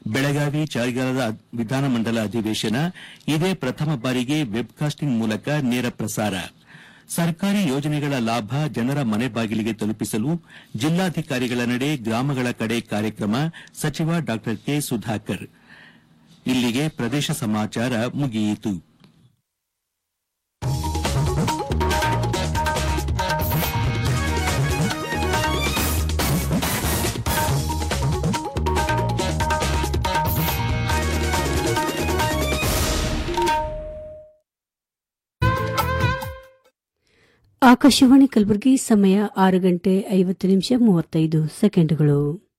ಬೆಳಗಾವಿ ಚಳಿಗಾಲದ ವಿಧಾನಮಂಡಲ ಅಧಿವೇಶನ ಇದೇ ಪ್ರಥಮ ಬಾರಿಗೆ ವೆಬ್ಕಾಸ್ಟಿಂಗ್ ಮೂಲಕ ನೇರ ಪ್ರಸಾರ ಸರ್ಕಾರಿ ಯೋಜನೆಗಳ ಲಾಭ ಜನರ ಮನೆ ಬಾಗಿಲಿಗೆ ತಲುಪಿಸಲು ಜಿಲ್ಲಾಧಿಕಾರಿಗಳ ನಡೆ ಗ್ರಾಮಗಳ ಕಡೆ ಕಾರ್ಯಕ್ರಮ ಸಚಿವ ಡಾ ಕೆ ಸುಧಾಕರ್ ಇಲ್ಲಿಗೆ ಪ್ರದೇಶ ಸಮಾಚಾರ ಮುಗಿಯಿತು ಆಕಾಶವಾಣಿ ಕಲಬುರಗಿ ಸಮಯ ಆರು ಗಂಟೆ ಐವತ್ತು ನಿಮಿಷ ಮೂವತ್ತೈದು ಸೆಕೆಂಡ್ಗಳು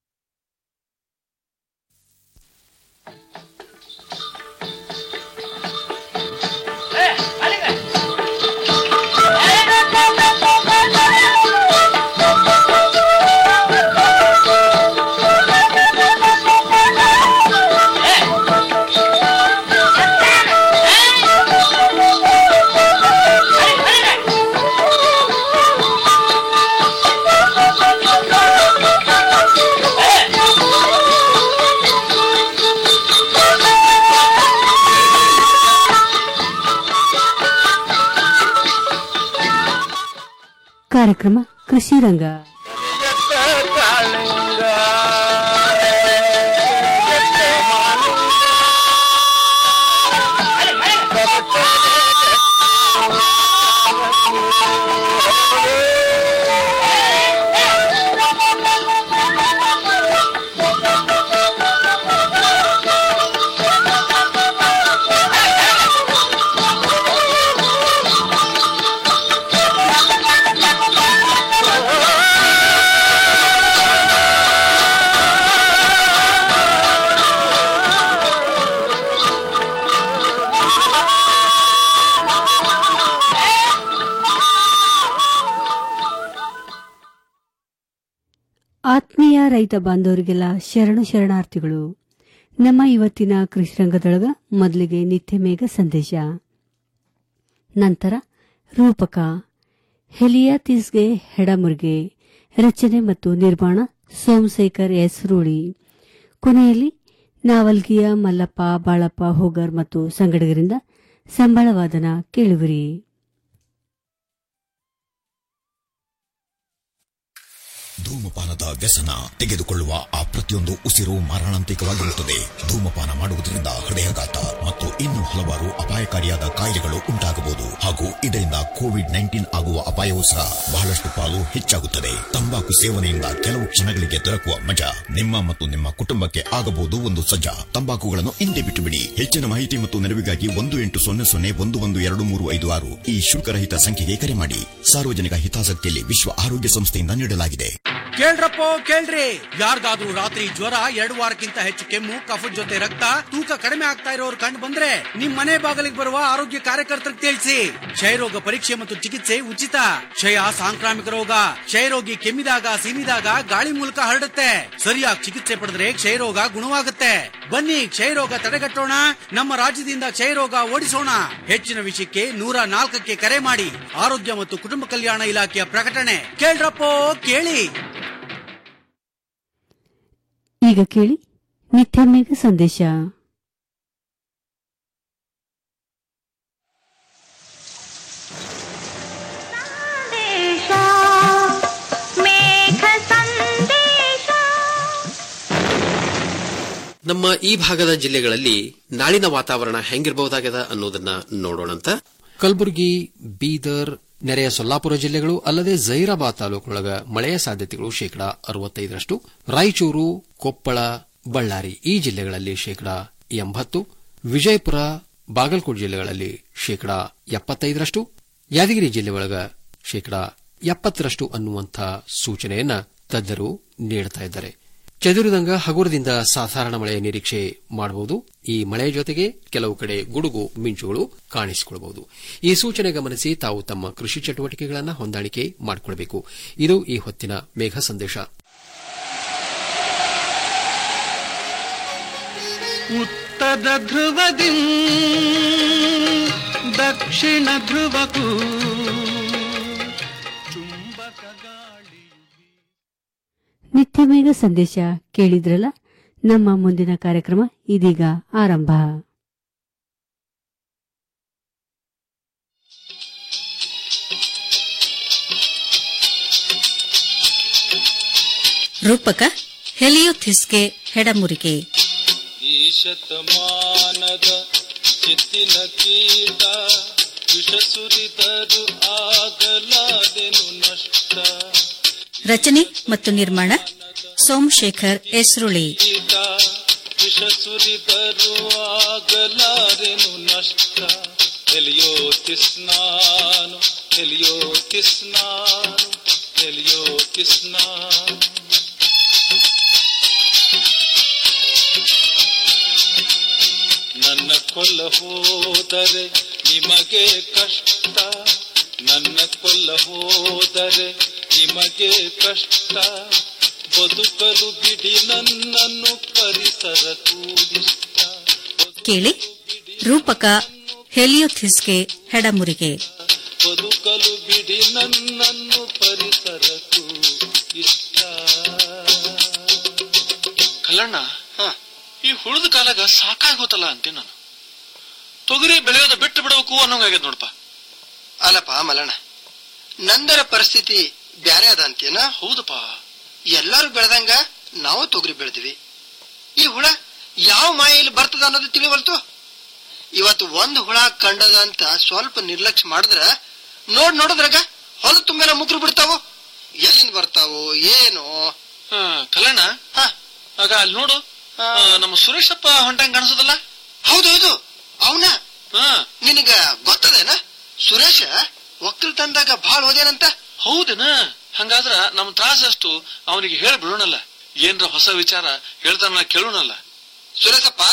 ಕಾರ್ಯಕ್ರಮ ಕೃಷಿ ರಂಗ ಆತ್ಮೀಯ ರೈತ ಬಾಂಧವರಿಗೆಲ್ಲ ಶರಣು ಶರಣಾರ್ಥಿಗಳು ನಮ್ಮ ಇವತ್ತಿನ ಕೃಷಿ ರಂಗದೊಳಗ ಮೊದಲಿಗೆ ನಿತ್ಯ ಮೇಘ ಸಂದೇಶ ನಂತರ ರೂಪಕ ಹೆಲಿಯಾತಿಸ್ಗೆ ಹೆಡಮುರ್ಗೆ ರಚನೆ ಮತ್ತು ನಿರ್ಮಾಣ ಸೋಮಶೇಖರ್ ಎಸ್ ರೂಳಿ ಕೊನೆಯಲ್ಲಿ ನಾವಲ್ಗಿಯ ಮಲ್ಲಪ್ಪ ಬಾಳಪ್ಪ ಹೋಗರ್ ಮತ್ತು ಸಂಗಡಿಗರಿಂದ ಸಂಬಳವಾದನ ಕೇಳುವಿರಿ ಧೂಮಪಾನದ ವ್ಯಸನ ತೆಗೆದುಕೊಳ್ಳುವ ಆ ಪ್ರತಿಯೊಂದು ಉಸಿರು ಮಾರಣಾಂತಿಕವಾಗಿರುತ್ತದೆ ಧೂಮಪಾನ ಮಾಡುವುದರಿಂದ ಹೃದಯಾಘಾತ ಮತ್ತು ಇನ್ನೂ ಹಲವಾರು ಅಪಾಯಕಾರಿಯಾದ ಕಾಯಿಲೆಗಳು ಉಂಟಾಗಬಹುದು ಹಾಗೂ ಇದರಿಂದ ಕೋವಿಡ್ ನೈನ್ಟೀನ್ ಆಗುವ ಅಪಾಯವೂ ಸಹ ಬಹಳಷ್ಟು ಪಾಲು ಹೆಚ್ಚಾಗುತ್ತದೆ ತಂಬಾಕು ಸೇವನೆಯಿಂದ ಕೆಲವು ಕ್ಷಣಗಳಿಗೆ ದೊರಕುವ ಮಜಾ ನಿಮ್ಮ ಮತ್ತು ನಿಮ್ಮ ಕುಟುಂಬಕ್ಕೆ ಆಗಬಹುದು ಒಂದು ಸಜ್ಜಾ ತಂಬಾಕುಗಳನ್ನು ಹಿಂದೆ ಬಿಟ್ಟು ಬಿಡಿ ಹೆಚ್ಚಿನ ಮಾಹಿತಿ ಮತ್ತು ನೆರವಿಗಾಗಿ ಒಂದು ಎಂಟು ಸೊನ್ನೆ ಸೊನ್ನೆ ಒಂದು ಒಂದು ಎರಡು ಮೂರು ಐದು ಆರು ಈ ಶುಲ್ಕರಹಿತ ಸಂಖ್ಯೆಗೆ ಕರೆ ಮಾಡಿ ಸಾರ್ವಜನಿಕ ಹಿತಾಸಕ್ತಿಯಲ್ಲಿ ವಿಶ್ವ ಆರೋಗ್ಯ ಸಂಸ್ಥೆಯಿಂದ ನೀಡಲಾಗಿದೆ ಕೇಳ್ರಪ್ಪೋ ಕೇಳ್ರಿ ಯಾರಿಗಾದ್ರೂ ರಾತ್ರಿ ಜ್ವರ ಎರಡು ವಾರಕ್ಕಿಂತ ಹೆಚ್ಚು ಕೆಮ್ಮು ಕಫದ ಜೊತೆ ರಕ್ತ ತೂಕ ಕಡಿಮೆ ಆಗ್ತಾ ಇರೋರು ಕಂಡು ಬಂದ್ರೆ ನಿಮ್ ಮನೆ ಬಾಗಿಲಿಗೆ ಬರುವ ಆರೋಗ್ಯ ಕಾರ್ಯಕರ್ತರಿಗೆ ತಿಳಿಸಿ ಕ್ಷಯರೋಗ ಪರೀಕ್ಷೆ ಮತ್ತು ಚಿಕಿತ್ಸೆ ಉಚಿತ ಕ್ಷಯ ಸಾಂಕ್ರಾಮಿಕ ರೋಗ ಕ್ಷಯರೋಗಿ ಕೆಮ್ಮಿದಾಗ ಸೀನಿದಾಗ ಗಾಳಿ ಮೂಲಕ ಹರಡುತ್ತೆ ಸರಿಯಾಗಿ ಚಿಕಿತ್ಸೆ ಪಡೆದ್ರೆ ಕ್ಷಯರೋಗ ಗುಣವಾಗುತ್ತೆ ಬನ್ನಿ ಕ್ಷಯರೋಗ ತಡೆಗಟ್ಟೋಣ ನಮ್ಮ ರಾಜ್ಯದಿಂದ ಕ್ಷಯರೋಗ ಓಡಿಸೋಣ ಹೆಚ್ಚಿನ ವಿಷಯಕ್ಕೆ ನೂರ ನಾಲ್ಕಕ್ಕೆ ಕರೆ ಮಾಡಿ ಆರೋಗ್ಯ ಮತ್ತು ಕುಟುಂಬ ಕಲ್ಯಾಣ ಇಲಾಖೆಯ ಪ್ರಕಟಣೆ ಕೇಳ್ರಪ್ಪೋ ಕೇಳಿ ಈಗ ಕೇಳಿ ನಿತ್ಯ ಮೇಘ ಸಂದೇಶ ಸಂದೇಶ ಮೇಘ ಸಂದೇಶ ನಮ್ಮ ಈ ಭಾಗದ ಜಿಲ್ಲೆಗಳಲ್ಲಿ ನಾಳಿನ ವಾತಾವರಣ ಹೆಂಗಿರಬಹುದಾಗ್ಯದ ಅನ್ನೋದನ್ನ ನೋಡೋಣಂತ ಕಲಬುರಗಿ ಬೀದರ್ ನೆರೆಯ ಸೊಲ್ಲಾಪುರ ಜಿಲ್ಲೆಗಳು ಅಲ್ಲದೆ ಜೈರಾಬಾದ್ ತಾಲೂಕಿನೊಳಗ ಮಳೆಯ ಸಾಧ್ಯತೆಗಳು ಶೇಕಡಾ ಅರವತ್ತೈದರಷ್ಟು ರಾಯಚೂರು ಕೊಪ್ಪಳ ಬಳ್ಳಾರಿ ಈ ಜಿಲ್ಲೆಗಳಲ್ಲಿ ಶೇಕಡಾ ಎಂಬತ್ತು ವಿಜಯಪುರ ಬಾಗಲಕೋಟೆ ಜಿಲ್ಲೆಗಳಲ್ಲಿ ಶೇಕಡಾ ಎಪ್ಪತ್ತೈದರಷ್ಟು ಯಾದಗಿರಿ ಜಿಲ್ಲೆ ಒಳಗ ಶೇಕಡಾ ಎಪ್ಪತ್ತರಷ್ಟು ಅನ್ನುವಂಥ ಸೂಚನೆಯನ್ನ ತಜ್ಞರು ನೀಡುತ್ತಾ ಇದ್ದಾರೆ ಚದುರಿದಂಗ ಹಗುರದಿಂದ ಸಾಧಾರಣ ಮಳೆಯ ನಿರೀಕ್ಷೆ ಮಾಡಬಹುದು ಈ ಮಳೆಯ ಜೊತೆಗೆ ಕೆಲವು ಕಡೆ ಗುಡುಗು ಮಿಂಚುಗಳು ಕಾಣಿಸಿಕೊಳ್ಳಬಹುದು ಈ ಸೂಚನೆ ಗಮನಿಸಿ ತಾವು ತಮ್ಮ ಕೃಷಿ ಚಟುವಟಿಕೆಗಳನ್ನು ಹೊಂದಾಣಿಕೆ ಮಾಡಿಕೊಳ್ಳಬೇಕು ಇದು ಈ ಹೊತ್ತಿನ ಮೇಘ ಸಂದೇಶ ಉತ್ತರ ಧ್ರುವದಿ ದಕ್ಷಿಣ ಧ್ರುವಕ್ಕೂ ಚುಂಬಕ ಗಾಳಿ ನಿತ್ಯ ಮೇಘ ಸಂದೇಶ ಕೇಳಿದ್ರಲ್ಲ ನಮ್ಮ ಮುಂದಿನ ಕಾರ್ಯಕ್ರಮ ಇದೀಗ ಆರಂಭ ರೂಪಕ ಹೆಲಿಯೋಥಿಸ್ಗೆ ಹೆಡಮುರಿಗೆ ಈ ಶತಮಾನದ ಚಿತ್ತಿನ ಕೀಟ ವಿಷ ಸುರಿದರು ಆಗಲಾದೆನು ನಷ್ಟ ರಚನೆ ಮತ್ತು ನಿರ್ಮಾಣ ಸೋಮಶೇಖರ್ ಎಸ್ರುಳಿ ಕೀಟ ವಿಷ ಸುರಿದರು ಆಗಲಾರೆನು ನಷ್ಟ ಎಲಿಯೋ ತಿಸ್ನಾನು ಎಲಿಯೋ ತಿಸ್ನಾನು ಎಲಿಯೋ ತಿಸ್ನಾನು ನನ್ನ ಕೊಲ್ಲ ಹೋದರೆ ನಿಮಗೆ ಕಷ್ಟ ನನ್ನ ಕೊಲ್ಲ ಹೋದರೆ ನಿಮಗೆ ಕಷ್ಟ ಬದುಕಲು ಬಿಡಿ ನನ್ನನ್ನು ಪರಿಸರಕ್ಕೂ ಇಷ್ಟ ಕೇಳಿ ರೂಪಕ ಹೆಲಿಯೋಥಿಸ್ಗೆ ಹೆಡಮುರಿಗೆ ಬದುಕಲು ಬಿಡಿ ನನ್ನನ್ನು ಪರಿಸರಕ್ಕೂ ಇಷ್ಟ ಕಲ್ಲಣ್ಣ ಈ ಹುಳಿದ ಕಾಲಾಗ ಸಾಕಾಗೋತಲ್ಲ ಅಂತೆ ನಾನು ತೊಗರಿ ಬೆಳೆಯೋದ ಬಿಟ್ಟು ಬಿಡಬೇಕು ಅನ್ನೋಂಗಾಗ್ಯದ ನೋಡಪ್ಪ ಅಲ್ಲಪ್ಪ ಮಲಣ್ಣ ನಂದರ ಪರಿಸ್ಥಿತಿ ಬ್ಯಾರೆ ಅದ ಅಂತೇನ ಹೌದಪ್ಪ ಎಲ್ಲಾರು ಬೆಳೆದಂಗ ನಾವು ತೊಗರಿ ಬೆಳೆದಿವಿ ಈ ಹುಳ ಯಾವ ಮಾಯಲ್ಲಿ ಬರ್ತದ ಅನ್ನೋದು ತಿಳಿವಲ್ತು ಇವತ್ತು ಒಂದ್ ಹುಳ ಕಂಡದ ಅಂತ ಸ್ವಲ್ಪ ನಿರ್ಲಕ್ಷ್ಯ ಮಾಡಿದ್ರ ನೋಡ್ ನೋಡಿದ್ರಾಗ ಹೊಲ ತುಂಬೆಲ್ಲ ಮುಗ್ರು ಬಿಡ್ತಾವು ಎಲ್ಲಿಂದ ಬರ್ತಾವು ಏನು ಆ, ಕಲ್ಲಣ್ಣ ಆಗ ಅಲ್ಲಿ ನೋಡು ಆ, ನಮ್ಮ ಸುರೇಶಪ್ಪ ಹೊಂಟಂಗ್ ಕಾಣಿಸೋದಲ್ಲ ಹೌದೌದು ಅವನ ಹಾ ನಿನಗ ಗೊತ್ತದೇನ ಸುರೇಶ ಒಕ್ಕಲ್ತನದಾಗ ಭಾಳ ಓದೇನಂತ ಹೌದೇನ ಹಂಗಾದ್ರ ನಮ್ ತ್ರಾಸಷ್ಟು ಅವನಿಗೆ ಹೇಳಿ ಬಿಡೋಣಲ್ಲ ಏನ್ರ ಹೊಸ ವಿಚಾರ ಹೇಳ್ತಾನ ಕೇಳೋಣಲ್ಲ ಸುರೇಶಪ್ಪ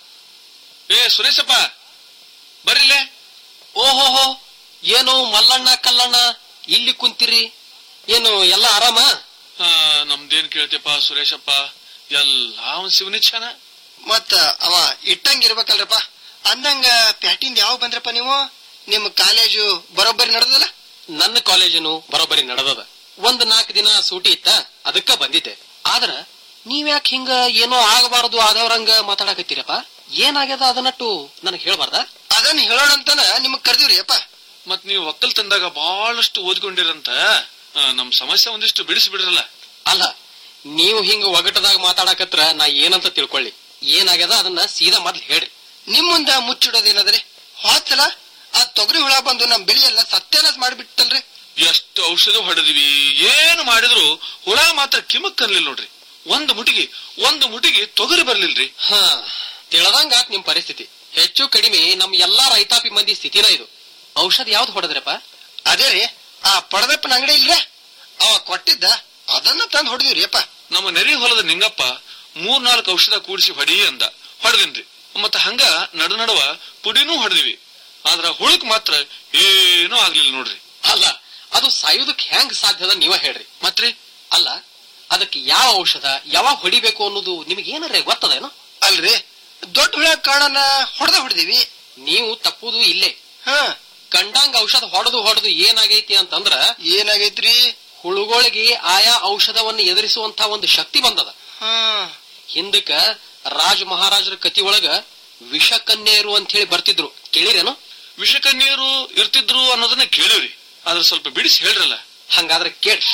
ಏ ಸುರೇಶಪ್ಪ ಬರ್ರಿಲೆ ಓಹೋಹೋ ಏನು ಮಲ್ಲಣ್ಣ ಕಲ್ಲಣ್ಣ ಇಲ್ಲಿ ಕುಂತಿರಿ ಏನು ಎಲ್ಲ ಆರಾಮ ಆ, ನಮ್ದೇನ್ ಕೇಳ್ತೇಪ್ಪ ಸುರೇಶಪ್ಪ ಎಲ್ಲ ಅವನ್ ಶಿವನಿಚ್ಛಾನ ಮತ್ತ ಅವ ಇಟ್ಟಂಗ ಇರ್ಬೇಕಲ್ರಪ್ಪ ಅಂದಂಗ ಪ್ಯಾಟಿಂದ ಯಾವ ಬಂದ್ರಪ್ಪ ನೀವು ನಿಮ್ ಕಾಲೇಜು ಬರೋಬ್ಬರಿ ನಡೆದಲ್ಲ ನನ್ನ ಕಾಲೇಜನು ಬರೋಬ್ಬರಿ ನಡೆದದ ಒಂದ್ ನಾಲ್ಕು ದಿನ ಸೂಟಿ ಇತ್ತ ಅದಕ್ಕ ಬಂದಿದ್ದೆ ಆದ್ರ ನೀವ್ಯಾಕ್ ಹಿಂಗ ಏನೋ ಆಗಬಾರದು ಆದವ್ರಂಗ ಮಾತಾಡಕತ್ತೀರಪ್ಪ ಏನಾಗ್ಯದ ಅದನ್ನಟ್ಟು ನನಗ್ ಹೇಳ್ಬಾರ್ದ ಅದನ್ನ ಹೇಳೋಣ ಅಂತಾನ ನಿಮಗ್ ಕರ್ದಿವ್ರಿ ಅಪ್ಪ ಮತ್ ನೀವು ಒಕ್ಕಲ್ತನದಾಗ ಬಹಳಷ್ಟು ಓದ್ಕೊಂಡಿರಂತ ಆ, ನಮ್ ಸಮಸ್ಯೆ ಒಂದಿಷ್ಟು ಬಿಡಿಸ್ಬಿಡ್ರಲ್ಲ ಅಲ್ಲ ನೀವು ಹಿಂಗ ಒಗಟದಾಗ ಮಾತಾಡಕತ್ರ ನಾ ಏನಂತ ತಿಳ್ಕೊಳ್ಳಿ ಏನಾಗ್ಯದ ಅದನ್ನ ಸೀದಾ ಮೊದ್ಲು ಹೇಳ್ರಿ ನಿಮ್ ಮುಂದ ಮುಚ್ಚಿಡೋದೇನದ್ರಿ ಹೋದ್ಸಲ ಆ ತೊಗರಿ ಹುಳ ಬಂದು ನಮ್ ಬೆಳಿ ಎಲ್ಲ ಸತ್ಯಾನಾಶ ಮಾಡಿಬಿಟ್ಟಲ್ರಿ ಎಷ್ಟು ಔಷಧ ಹೊಡೆದ್ವಿ ಏನು ಮಾಡಿದ್ರು ಹುಳ ಮಾತ್ರ ಕಿಮಕ್ ಅನ್ಲಿಲ್ಲ ನೋಡ್ರಿ ಒಂದು ಮುಟಿಗೆ ಒಂದು ಮುಟಿಗೆ ತೊಗರಿ ಬರ್ಲಿಲ್ರಿ ಹಾ ತಿಳದಂಗ ಆತ್ ನಿಮ್ ಪರಿಸ್ಥಿತಿ ಹೆಚ್ಚು ಕಡಿಮೆ ನಮ್ ಎಲ್ಲಾ ರೈತಾಪಿ ಮಂದಿ ಸ್ಥಿತಿನ ಇದು ಔಷಧ ಯಾವ್ದು ಹೊಡೆದ್ರಪ್ಪ ಅದೇ ರೀ ಆ ಪಡದಪ್ಪನ ಅಂಗಡಿ ಇಲ್ರೇ ಅವ ಕೊಟ್ಟಿದ್ದ ಅದನ್ನ ತಂದ್ ಹೊಡೆದಿವ್ರಿ ಅಪ್ಪ ನಮ್ಮ ನೆರೆ ಹೊಲದ ನಿಂಗಪ್ಪ ಮೂರ್ ನಾಲ್ಕು ಔಷಧ ಕೂಡಿಸಿ ಹೊಡಿ ಅಂದ ಹೊಡೆದಿನ್ರಿ ಮತ್ತ ಹಂಗ ನಡು ನಡುವ ಪುಡಿನೂ ಹೊಡೆದಿವಿ ಆದ್ರ ಹುಳಕ್ ಮಾತ್ರ ಏನೂ ಆಗ್ಲಿಲ್ಲ ನೋಡ್ರಿ ಅಲ್ಲ ಅದು ಸಾಯೋದಕ್ ಹೆಂಗ್ ಸಾಧ್ಯದ ನೀವ ಹೇಳ್ರಿ ಮತ್ರಿ ಅಲ್ಲ ಅದಕ್ಕೆ ಯಾವ ಔಷಧ ಯಾವಾಗ ಹೊಡಿಬೇಕು ಅನ್ನೋದು ನಿಮಗೆ ಏನಾರ ಗೊತ್ತದೇನೋ ಅಲ್ರಿ ದೊಡ್ಡ ಹುಳ ಕಾಣನ ಹೊಡೆದ ಹೊಡೆದಿವಿ ನೀವು ತಪ್ಪುದು ಇಲ್ಲೇ ಹಾ ಕಂಡಂಗ ಔಷಧ ಹೊಡೆದು ಹೊಡೆದು ಏನಾಗೈತಿ ಅಂತಂದ್ರ ಏನಾಗೈತ್ರಿ ಹುಳುಗಳಿಗೆ ಆಯಾ ಔಷಧವನ್ನು ಎದುರಿಸುವಂತ ಒಂದು ಶಕ್ತಿ ಬಂದದ ಹಾ ಹಿಂದಕ್ಕ ರಾಜ ಮಹಾರಾಜರ ಕತಿ ಒಳಗ ವಿಷಕನ್ಯರು ಅಂತ ಹೇಳಿ ಬರ್ತಿದ್ರು ಕೇಳಿರೇನು ವಿಷಕನ್ಯರು ಇರ್ತಿದ್ರು ಅನ್ನೋದನ್ನ ಕೇಳಿವ್ರಿ ಆದ್ರ ಸ್ವಲ್ಪ ಬಿಡಿಸಿ ಹೇಳ್ರಲ್ಲ ಹಂಗಾದ್ರೆ ಕೇಳಿ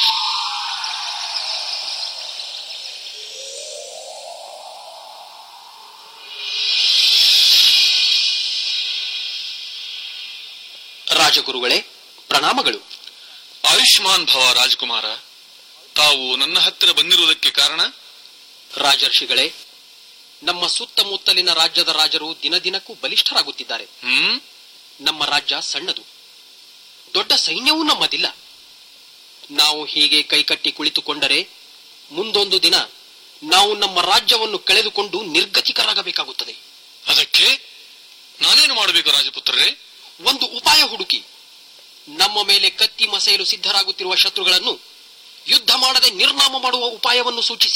ರಾಜಗುರುಗಳೇ ಪ್ರಣಾಮಗಳು ಆಯುಷ್ಮಾನ್ ಭವ ರಾಜಕುಮಾರ ತಾವು ನನ್ನ ಹತ್ತಿರ ಬಂದಿರುವುದಕ್ಕೆ ಕಾರಣ ರಾಜರ್ಷಿಗಳೇ ನಮ್ಮ ಸುತ್ತಮುತ್ತಲಿನ ರಾಜ್ಯದ ರಾಜರು ದಿನದಿನಕ್ಕೂ ಬಲಿಷ್ಠರಾಗುತ್ತಿದ್ದಾರೆ ಹ್ಮ್ ನಮ್ಮ ರಾಜ್ಯ ಸಣ್ಣದು ದೊಡ್ಡ ಸೈನ್ಯವೂ ನಮ್ಮದಿಲ್ಲ ನಾವು ಹೀಗೆ ಕೈಕಟ್ಟಿ ಕುಳಿತುಕೊಂಡರೆ ಮುಂದೊಂದು ದಿನ ನಾವು ನಮ್ಮ ರಾಜ್ಯವನ್ನು ಕಳೆದುಕೊಂಡು ನಿರ್ಗತಿಕರಾಗಬೇಕಾಗುತ್ತದೆ ಅದಕ್ಕೆ ನಾನೇನು ಮಾಡಬೇಕು ರಾಜಪುತ್ರರೇ ಒಂದು ಉಪಾಯ ಹುಡುಕಿ ನಮ್ಮ ಮೇಲೆ ಕತ್ತಿ ಮಸೆಯಲು ಸಿದ್ಧರಾಗುತ್ತಿರುವ ಶತ್ರುಗಳನ್ನು ಯುದ್ಧ ಮಾಡದೆ ನಿರ್ನಾಮ ಮಾಡುವ ಉಪಾಯವನ್ನು ಸೂಚಿಸಿ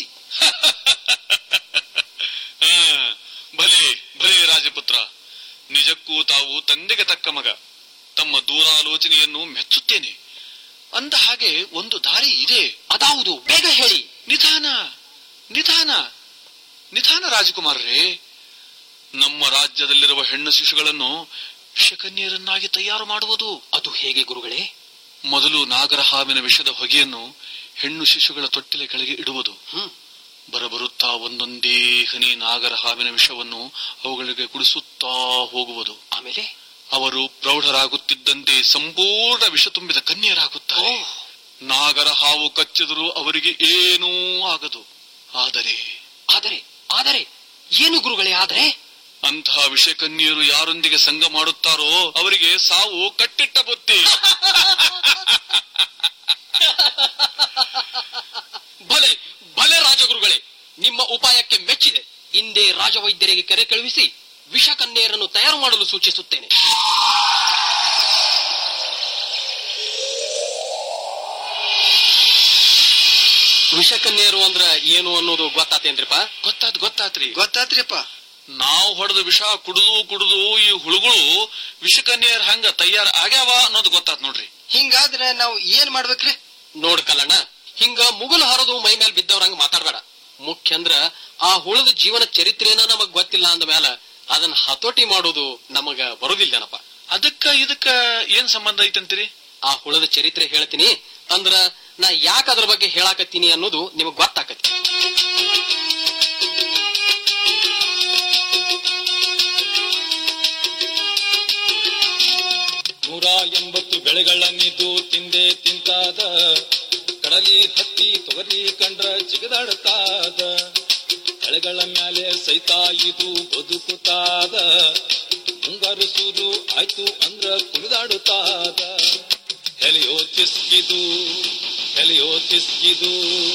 ಹಾ, ಭಲೆ ಭಲೆ ರಾಜಪುತ್ರ ನಿಜಕ್ಕೂ ತಾವು ತಂದೆಗೆ ತಕ್ಕ ಮಗ ತಮ್ಮ ದೂರಾಲೋಚನೆಯನ್ನು ಮೆಚ್ಚುತ್ತೇನೆ ಅಂದ ಹಾಗೆ ಒಂದು ದಾರಿ ಇದೆ ಅದಾವುದು ಬೇಗ ಹೇಳಿ ನಿಧಾನ ನಿಧಾನ ನಿಧಾನ ರಾಜಕುಮಾರರೇ ನಮ್ಮ ರಾಜ್ಯದಲ್ಲಿರುವ ಹೆಣ್ಣು ಶಿಶುಗಳನ್ನು ವಿಷಕನ್ಯರನ್ನಾಗಿ ತಯಾರು ಮಾಡುವುದು ಅದು ಹೇಗೆ ಗುರುಗಳೇ ಮೊದಲು ನಾಗರ ಹಾವಿನ ವಿಷದ ಹೊಗೆಯನ್ನು ಹೆಣ್ಣು ಶಿಶುಗಳ ತೊಟ್ಟಿಲ ಕೆಳಗೆ ಇಡುವುದು ಬರಬರುತ್ತಾ ಒಂದೊಂದೇ ಹನಿ ನಾಗರ ಹಾವಿನ ವಿಷವನ್ನು ಅವುಗಳಿಗೆ ಕುಡಿಸುತ್ತಾ ಹೋಗುವುದು ಆಮೇಲೆ ಅವರು ಪ್ರೌಢರಾಗುತ್ತಿದ್ದಂತೆ ಸಂಪೂರ್ಣ ವಿಷ ತುಂಬಿದ ಕನ್ಯರಾಗುತ್ತಾರೆ ನಾಗರ ಹಾವು ಕಚ್ಚಿದರೂ ಅವರಿಗೆ ಏನೂ ಆಗದು ಆದರೆ ಆದರೆ ಆದರೆ ಏನು ಗುರುಗಳೇ ಆದರೆ ಅಂತಹ ವಿಷಕನ್ಯರು ಯಾರೊಂದಿಗೆ ಸಂಘ ಮಾಡುತ್ತಾರೋ ಅವರಿಗೆ ಸಾವು ಕಟ್ಟಿಟ್ಟ ಬುತ್ತಿ ಭಲೆ ಭಲೆ ರಾಜಗುರುಗಳೇ ನಿಮ್ಮ ಉಪಾಯಕ್ಕೆ ಮೆಚ್ಚಿದೆ ಇಂದೇ ರಾಜವೈದ್ಯರಿಗೆ ಕರೆ ಕಳುಹಿಸಿ ವಿಷಕನ್ಯರನ್ನು ತಯಾರು ಮಾಡಲು ಸೂಚಿಸುತ್ತೇನೆ ವಿಷಕನ್ಯರು ಅಂದ್ರ ಏನು ಅನ್ನೋದು ಗೊತ್ತಾತೇನ್ರಿಪ್ಪ ಗೊತ್ತಾತ್ ಗೊತ್ತಾತ್ರಿ ಗೊತ್ತಾತ್ರಿಪ್ಪ ನಾವು ಹೊಡೆದ ವಿಷ ಕುಡಿದು ಕುಡಿದು ಈ ಹುಳುಗಳು ವಿಷಕನ್ಯರ್ ಹಂಗ ತಯಾರ ಆಗ್ಯಾವ ಅನ್ನೋದು ಗೊತ್ತಾತ್ ನೋಡ್ರಿ ಹಿಂಗಾದ್ರೆ ನಾವು ಏನ್ ಮಾಡ್ಬೇಕ್ರಿ ನೋಡ್ ಕಲ್ಲಣ್ಣ ಹಿಂಗ ಮುಗುಲು ಹರಿದು ಮೈ ಮೇಲೆ ಬಿದ್ದವ್ರಂಗ ಮಾತಾಡ್ಬೇಡ ಮುಖ್ಯ ಅಂದ್ರ ಆ ಹುಳದ ಜೀವನ ಚರಿತ್ರೆನ ನಮಗ್ ಗೊತ್ತಿಲ್ಲ ಅಂದ ಮ್ಯಾಲ ಅದನ್ನ ಹತೋಟಿ ಮಾಡೋದು ನಮಗ ಬರುದಿಲ್ಲನಪ್ಪ ಅದಕ್ಕ ಇದಕ್ಕ ಏನ್ ಸಂಬಂಧ ಐತಂತೀರಿ ಆ ಹುಳದ ಚರಿತ್ರೆ ಹೇಳ್ತೀನಿ ಅಂದ್ರ ನಾ ಯಾಕ ಅದ್ರ ಬಗ್ಗೆ ಹೇಳಾಕತ್ತೀನಿ ಅನ್ನೋದು ನಿಮಗ್ ಗೊತ್ತಾಕತಿ ನೂರ ಎಂಬತ್ತು ಬೆಳೆಗಳನ್ನಿದ್ದು ತಿಂದೆ ತಿಂತಾದ ಕಡಲಿ ಹತ್ತಿ ತೊಗರಿ ಕಂಡ್ರ ಜಿಗದಾಡುತ್ತಾದ ಬೆಳೆಗಳ ಮ್ಯಾಲೆ ಸೈತ ಇದು ಬದುಕುತ್ತಾದ ಮುಂಗಾರು ಸೂರು ಆಯ್ತು ಅಂದ್ರ ಕುಣಿದಾಡುತ್ತಾದ ಹೆಲಿಯೋ ತಿಸ್ಕಿದು ಹೆಲಿಯೋ ತಿಸ್ಕಿದು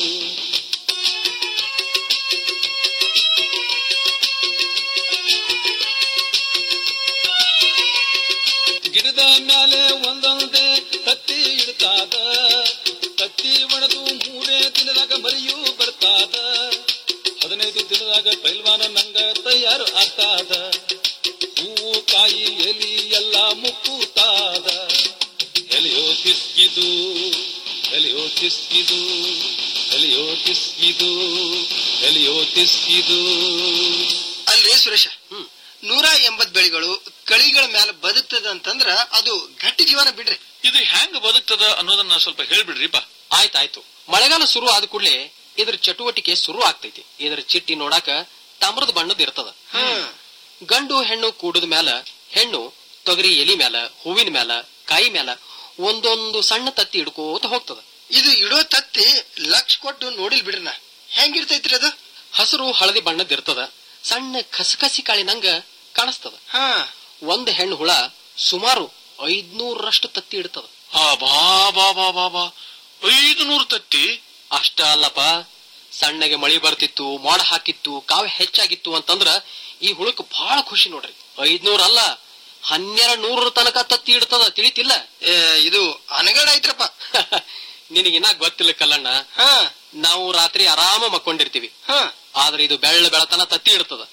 ಗಿಡದ ಮ್ಯಾಲೆ ಒಂದೊಂದೇ ತತ್ತಿ ಇಡ್ತಾದ ತತ್ತಿ ಒಣದು ಮೂರೇ ದಿನದಾಗ ಮರಿಯೂ ಬರ್ತಾದ ಹದಿನೈದು ದಿನದಾಗ ಪೈಲ್ವಾನ ನಂಗ ತಯಾರು ಆಗ್ತಾದ ಹೂವು ಕಾಯಿ ಎಲಿ ಎಲ್ಲ ಮುಕ್ಕುತ್ತಾದ ಎಲಿಯೋ ತಿಸ್ಕಿದು ಎಲಿಯೋ ತಿಸ್ಕಿದು ಎಲಿಯೋ ತಿಸ್ಕಿದು ಎಲಿಯೋ ತಿಸ್ಕಿದು ಅಲ್ರಿ ಸುರೇಶ ನೂರ ಎಂಬತ್ ಬೆಳೆಗಳು ಕಳಿಗಳ ಮ್ಯಾಲ ಬದುಕ್ತದ ಅಂತಂದ್ರ ಅದು ಗಟ್ಟಿ ಜೀವನ ಬಿಡ್ರಿ ಇದು ಹೆಂಗ್ ಬದುಕ್ತದ ಅನ್ನೋದನ್ನ ಸ್ವಲ್ಪ ಹೇಳ್ಬಿಡ್ರಿಪ್ಪ ಆಯ್ತಾಯ್ತು ಮಳೆಗಾಲ ಶುರು ಆದ ಕೂಡಲೇ ಇದ್ರ ಚಟುವಟಿಕೆ ಶುರು ಆಗ್ತೈತಿ ಇದರ ಚಿಟ್ಟಿ ನೋಡಾಕ ತಾಮ್ರದ ಬಣ್ಣದ ಇರ್ತದ ಗಂಡು ಹೆಣ್ಣು ಕೂಡದ ಮ್ಯಾಲ ಹೆಣ್ಣು ತೊಗರಿ ಎಲಿ ಮ್ಯಾಲ ಹೂವಿನ ಮ್ಯಾಲ ಕಾಯಿ ಮ್ಯಾಲ ಒಂದೊಂದು ಸಣ್ಣ ತತ್ತಿ ಹಿಡ್ಕೋತ ಹೋಗ್ತದ ಇದು ಇಡೋ ತತ್ತಿ ಲಕ್ಷ ಕೊಟ್ಟು ನೋಡಿಲ್ ಬಿಡ್ರಿ ನಾ ಹೆಂಗಿರ್ತೈತ್ರಿ ಅದು ಹಸಿರು ಹಳದಿ ಬಣ್ಣದ ಇರ್ತದ ಸಣ್ಣ ಕಸಕಸಿ ಕಾಳಿನಂಗ ಕಾಣಿಸ್ತದ ಒಂದ್ ಹೆಣ್ಣು ಹುಳ ಸುಮಾರು ಐದ್ನೂರರಷ್ಟು ತತ್ತಿ ಇಡ್ತದ ಆ ಬಾ ಬಾ ಬಾ ಬಾ ಬಾ ಐದು ನೂರು ತತ್ತಿ ಅಷ್ಟ ಅಲ್ಲಪ್ಪ ಸಣ್ಣಗೆ ಮಳಿ ಬರ್ತಿತ್ತು ಮೋಡ ಹಾಕಿತ್ತು ಕಾವು ಹೆಚ್ಚಾಗಿತ್ತು ಅಂತಂದ್ರ ಈ ಹುಳಕ್ ಬಹಳ ಖುಷಿ ನೋಡ್ರಿ ಐದ್ನೂರ ಅಲ್ಲ ಹನ್ನೆರಡ್ ನೂರರ ತನಕ ತತ್ತಿ ಇಡ್ತದ ತಿಳಿತಿಲ್ಲ ಇದು ಅನಗಡ ಐತ್ರಪ್ಪ ನಿನಗಿನ್ನ ಗೊತ್ತಿಲ್ಲ ಕಲ್ಲಣ್ಣ ನಾವು ರಾತ್ರಿ ಆರಾಮ ಮಕ್ಕೊಂಡಿರ್ತೀವಿ ಆದ್ರೆ ಇದು ಬೆಳ್ಳ ಬೆಳತನ ತತ್ತಿ ಇಡ್ತದ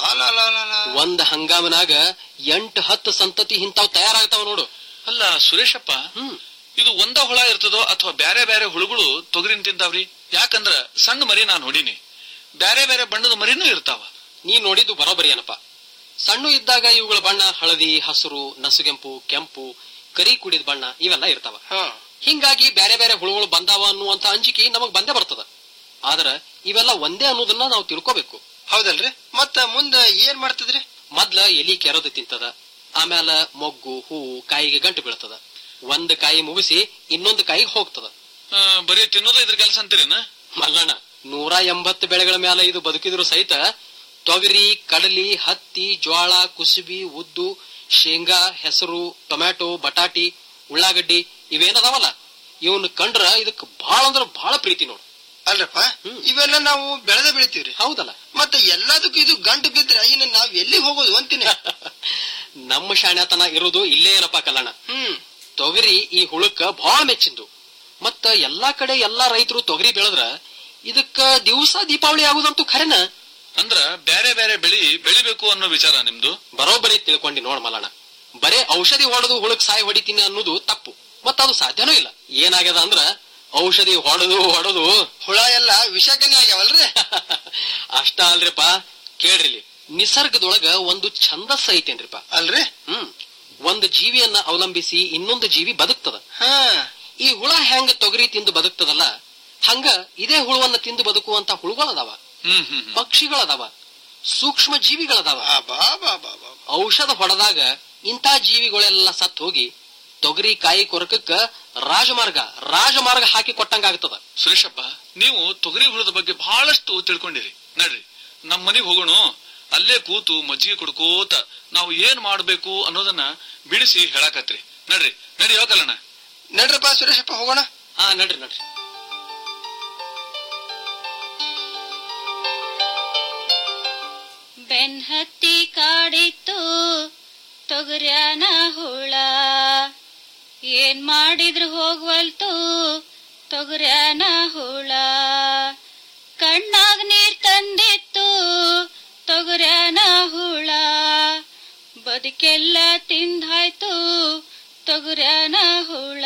ಒಂದ್ ಹಂಗಾಮನಾಗ ಎಂಟ್ ಹತ್ತು ಸಂತತಿ ಇಂತಾವ್ ತಯಾರಾಗ್ತಾವ ನೋಡು ಅಲ್ಲ ಸುರೇಶಪ್ಪ ಇದು ಒಂದ ಹುಳ ಇರ್ತದೋ ಅಥವಾ ಬ್ಯಾರೆ ಬ್ಯಾರೆ ಹುಳುಗಳು ತೊಗರಿನ ತಿಂತಾವ್ರಿ ಯಾಕಂದ್ರ ಸಣ್ಣ ಮರಿ ನಾನ್ ನೋಡಿನಿ ಬ್ಯಾರೆ ಬ್ಯಾರೆ ಬಣ್ಣದ ಮರಿನೂ ಇರ್ತಾವ ನೀ ನೋಡಿದ್ದು ಬರೋಬರಿ ಏನಪ್ಪ ಸಣ್ಣ ಇದ್ದಾಗ ಇವುಗಳ ಬಣ್ಣ ಹಳದಿ ಹಸಿರು ನಸುಗೆಂಪು ಕೆಂಪು ಕರಿ ಕುಡಿದ ಬಣ್ಣ ಇವೆಲ್ಲ ಇರ್ತಾವ ಹಿಂಗಾಗಿ ಬೇರೆ ಬೇರೆ ಹುಳುಗಳು ಬಂದಾವ ಅನ್ನುವಂತ ಅಂಜಿಕೆ ನಮಗ್ ಬಂದೇ ಬರ್ತದ ಆದ್ರ ಇವೆಲ್ಲ ಒಂದೇ ಅನ್ನೋದನ್ನ ನಾವು ತಿಳ್ಕೋಬೇಕು ಹೌದಲ್ರಿ ಮತ್ತ ಮುಂದ ಏನ್ ಮಾಡ್ತದ್ರಿ ಮೊದ್ಲ ಎಲಿ ಕೆರದು ತಿಂತದ ಆಮ್ಯಾಲ ಮೊಗ್ಗು ಹೂವು ಕಾಯಿಗೆ ಗಂಟು ಬೀಳ್ತದ ಒಂದ್ ಕಾಯಿ ಮುಗಿಸಿ ಇನ್ನೊಂದು ಕಾಯಿಗೆ ಹೋಗ್ತದ ಆ, ಬರೀ ತಿನ್ನೋದು ಇದ್ರ ಕೆಲಸ ಅಂತೀರೇನ ಮಲ್ಲಣ್ಣ ನೂರ ಎಂಬತ್ತು ಬೆಳೆಗಳ ಮ್ಯಾಲ ಇದು ಬದುಕಿದ್ರು ಸಹಿತ ತೊಗರಿ ಕಡಲಿ ಹತ್ತಿ ಜ್ವಾಳ ಕುಸುಬಿ ಉದ್ದು ಶೇಂಗಾ ಹೆಸರು ಟೊಮ್ಯಾಟೊ ಬಟಾಟಿ ಉಳ್ಳಾಗಡ್ಡಿ ಇವೇನದಾವಲ್ಲ ಇವನ್ ಕಂಡ್ರ ಇದಕ್ ಬಹಳ ಅಂದ್ರ ಬಹಳ ಪ್ರೀತಿ ನೋಡು ಅಲ್ರಪ್ಪ ಇವೆಲ್ಲ ನಾವು ಬೆಳೆದ ಬೆಳಿತೀವ್ರಿ ಹೌದಲ್ಲ ಮತ್ತೆ ಎಲ್ಲದಕ್ಕೂ ಇದು ಗಂಟು ಬಿದ್ರೆ ಇನ್ನು ನಾವ್ ಎಲ್ಲಿಗೆ ಹೋಗೋದು ಅಂತೀನಿ ನಮ್ಮ ಶಾಣ್ಯತನ ಇರೋದು ಇಲ್ಲೇ ಏನಪ್ಪ ಕಲ್ಲಣ್ಣ ಹ್ಮ್ ತೊಗರಿ ಈ ಹುಳಕ್ಕ ಬಹಳ ಮೆಚ್ಚಿಂದು ಮತ್ತ ಎಲ್ಲಾ ಕಡೆ ಎಲ್ಲಾ ರೈತರು ತೊಗರಿ ಬೆಳೆದ್ರ ಇದಕ್ಕ ದಿವಸ ದೀಪಾವಳಿ ಆಗುದಂತೂ ಖರೇನ ಅಂದ್ರ ಬ್ಯಾರೆ ಬ್ಯಾರೆ ಬೆಳಿ ಬೆಳಿಬೇಕು ಅನ್ನೋ ವಿಚಾರ ನಿಮ್ದು ಬರೋಬ್ಬರಿ ತಿಳ್ಕೊಂಡಿ ನೋಡ್ ಮಲ್ಲಣ್ಣ ಬರೇ ಔಷಧಿ ಹೊಡೆದು ಹುಳಕ್ ಸಾಯಿ ಹೊಡಿತೀನಿ ಅನ್ನೋದು ತಪ್ಪು ಮತ್ತ ಅದು ಸಾಧ್ಯನೂ ಇಲ್ಲ ಏನಾಗ್ಯದ ಅಂದ್ರ ಔಷಧಿ ಹೊಡೆದು ಹೊಡೆದು ಹುಳ ಎಲ್ಲ ವಿಷಕನೇ ಆಗ್ಯಾವಲ್ರಿ ಅಷ್ಟ ಅಲ್ರಿಪ್ಪ ಕೇಳ್ರಿಲಿ ನಿಸರ್ಗದೊಳಗ ಒಂದು ಛಂದಸ್ಸ ಐತೇನ್ರಿಪ್ಪ ಅಲ್ರಿ ಹ್ಮ್ ಒಂದು ಜೀವಿಯನ್ನ ಅವಲಂಬಿಸಿ ಇನ್ನೊಂದು ಜೀವಿ ಬದುಕ್ತದ ಹಾ ಈ ಹುಳ ಹೆಂಗ ತೊಗರಿ ತಿಂದು ಬದುಕ್ತದಲ್ಲ ಹಂಗ ಇದೇ ಹುಳುವನ್ನ ತಿಂದು ಬದುಕುವಂತ ಹುಳುಗಳದಾವ ಹ್ಮ್ ಹ್ಮ್ ಪಕ್ಷಿಗಳದಾವ ಸೂಕ್ಷ್ಮ ಜೀವಿಗಳದಾವ ಬಾ ಬಾ ಬಾ ಬಾ ಔಷಧ ಹೊಡೆದಾಗ ಇಂಥ ಜೀವಿಗಳೆಲ್ಲ ಸತ್ ಹೋಗಿ ತೊಗರಿ ಕಾಯಿ ಕೊರಕಕ್ಕ ರಾಜಮಾರ್ಗ ರಾಜಮಾರ್ಗ ಹಾಕಿ ಕೊಟ್ಟಂಗಾಗ್ತದ ಸುರೇಶಪ್ಪ ನೀವು ತೊಗರಿ ಹುಳದ ಬಗ್ಗೆ ಬಹಳಷ್ಟು ತಿಳ್ಕೊಂಡಿರಿ ನಡ್ರಿ ನಮ್ ಮನೆಗ್ ಹೋಗೋಣ ಅಲ್ಲೇ ಕೂತು ಮಜ್ಜಿಗೆ ಕುಡ್ಕೋತ ನಾವು ಏನ್ ಮಾಡ್ಬೇಕು ಅನ್ನೋದನ್ನ ಬಿಡಿಸಿ ಹೇಳಾಕತ್ರಿ ನಡ್ರಿ ನಡಿ ಹೋಗಲ್ಲಣ್ಣ ನಡ್ರಪ್ಪ ಸುರೇಶಪ್ಪ ಹೋಗೋಣ ಹಾ ನಡ್ರಿ ನಡ್ರಿ ಬೆನ್ ಹತ್ತಿ ಕಾಡಿತ್ತು ತೊಗರ್ಯಾನ ಹುಳ ಏನ್ ಮಾಡಿದ್ರು ಹೋಗ್ವಲ್ತು ತೊಗರ್ಯಾನ ಹುಳ ಕಣ್ಣಾಗ ನೀರ್ ತಂದಿತ್ತು ತೊಗರ್ಯಾನ ಹುಳ ಬದುಕೆಲ್ಲ ತಿಂದಾಯ್ತು ತೊಗರ್ಯಾನ ಹುಳ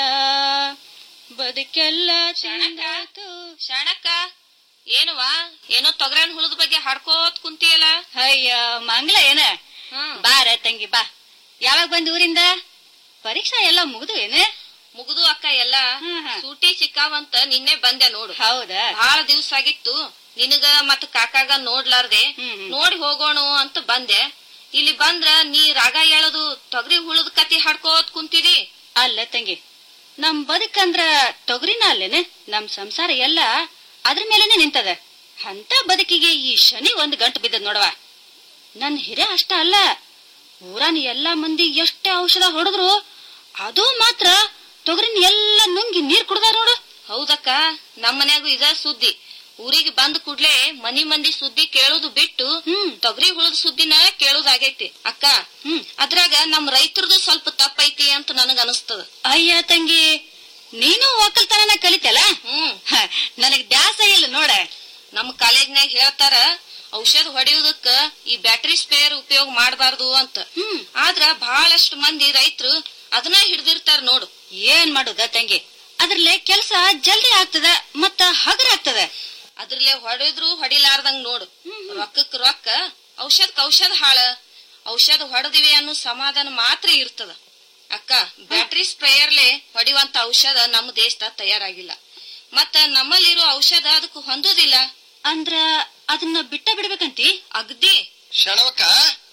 ಬದುಕೆಲ್ಲ ತಿಂದಾಯ್ತು ಶಾಣಕ್ಕ ಏನುವಾ ಏನೋ ತೊಗರನ್ ಹುಳದ ಬಗ್ಗೆ ಹಾಡ್ಕೋತ್ ಕುಂತಿಯಲ್ಲ ಅಯ್ಯ ಮಂಗ್ಲ ಏನ ಬಾರ ತಂಗಿ ಬಾ ಯಾವಾಗ ಬಂದ್ ಊರಿಂದ ಪರೀಕ್ಷಾ ಎಲ್ಲ ಮುಗ್ದು ಏನ ಮುಗುದು ಅಕ್ಕ ಎಲ್ಲ ಸೂಟಿ ಸಿಕ್ಕಾವಂತ ನಿನ್ನೆ ಬಂದೆ ನೋಡು ಹೌದಾ ಬಹಳ ದಿವ್ಸ ಆಗಿತ್ತು ನಿನಗ ಮತ್ತ ಕಾಕಾಗ ನೋಡ್ಲಾರ್ದೆ ನೋಡಿ ಹೋಗೋಣ ಅಂತ ಬಂದೆ ಇಲ್ಲಿ ಬಂದ್ರ ನೀ ರಾಗ ಹೇಳೋದು ತೊಗರಿ ಹುಳದ ಕತಿ ಹಾಡ್ಕೋತ್ ಕುಂತಿದಿ ಅಲ್ಲ ತಂಗಿ ನಮ್ ಬದುಕಂದ್ರ ತೊಗರಿನ ಅಲ್ಲೇನೆ ನಮ್ ಸಂಸಾರ ಎಲ್ಲ ಅದ್ರ ಮೇಲೆನೆ ನಿಂತದ ಅಂತ ಬದುಕಿಗೆ ಈ ಶನಿ ಒಂದ್ ಗಂಟು ಬಿದ್ದದ್ ನೋಡವ ನನ್ ಹಿರೇ ಅಷ್ಟ ಅಲ್ಲ ಊರನ್ ಎಲ್ಲಾ ಮಂದಿ ಎಷ್ಟೇ ಔಷಧ ಹೊಡೆದ್ರು ಅದು ಮಾತ್ರ ತೊಗರಿನ ಎಲ್ಲ ನುಂಗಿ ನೀರ್ ಕುಡ್ದಾರ ನೋಡು ಹೌದಕ್ಕ ನಮ್ ಮನ್ಯಾಗೂ ಇದ ಸುದ್ದಿ ಊರಿಗೆ ಬಂದ ಕೂಡ್ಲೆ ಮನಿ ಮಂದಿ ಸುದ್ದಿ ಕೇಳೋದು ಬಿಟ್ಟು ತೊಗರಿ ಹುಳದ ಸುದ್ದಿನ ಕೇಳೋದಾಗೈತಿ ಅಕ್ಕ ಅದ್ರಾಗ ನಮ್ ರೈತರದು ಸ್ವಲ್ಪ ತಪ್ಪೈತಿ ಅಂತ ನನಗ ಅನಸ್ತದ ಅಯ್ಯ ತಂಗಿ ನೀನು ಒಕ್ಕಲ್ತನನ ಕಲಿತಲ್ಲ ಹ್ಮ್ ನನಗ್ ದ್ಯಾಸ ಇಲ್ಲ ನೋಡ ನಮ್ ಕಾಲೇಜ್ನಾಗ ಹೇಳ್ತಾರ ಔಷಧ ಹೊಡೆಯುದಕ್ಕ ಈ ಬ್ಯಾಟರಿ ಸ್ಪೇರ್ ಉಪಯೋಗ ಮಾಡಬಾರ್ದು ಅಂತ ಆದ್ರ ಬಹಳಷ್ಟು ಮಂದಿ ರೈತರು ಅದನ್ನ ಹಿಡ್ದಿರ್ತಾರ ನೋಡು ಏನ್ ಮಾಡುದ ತಂಗಿ ಅದ್ರಲ್ಲೇ ಕೆಲಸ ಜಲ್ದಿ ಆಗ್ತದ ಮತ್ತ ಹಗರ ಆಗ್ತದ ಅದ್ರಲ್ಲೇ ಹೊಡೆದ್ರು ಹೊಡಿಲಾರ್ದಂಗ್ ನೋಡು ರೊಕ್ಕಕ್ ರೊಕ್ಕ ಔಷಧಕ್ ಔಷಧ ಹಾಳ ಔಷಧ ಹೊಡೆದಿವಿ ಅನ್ನೋ ಸಮಾಧಾನ ಮಾತ್ರ ಇರ್ತದ ಅಕ್ಕ ಬ್ಯಾಟರಿ ಸ್ಪ್ರೇಯರ್ಲೆ ಹೊಡಿಯುವಂತ ಔಷಧ ನಮ್ಮ ದೇಶದಾಗ ತಯಾರಾಗಿಲ್ಲ ಮತ್ತ ನಮ್ಮಲ್ಲಿರೋ ಔಷಧ ಅದಕ್ಕೆ ಹೊಂದೋದಿಲ್ಲ ಅಂದ್ರ ಅದನ್ನ ಬಿಟ್ಟ ಬಿಡ್ಬೇಕಂತಿ ಅಗ್ದಿ ಶಣವಕ್ಕ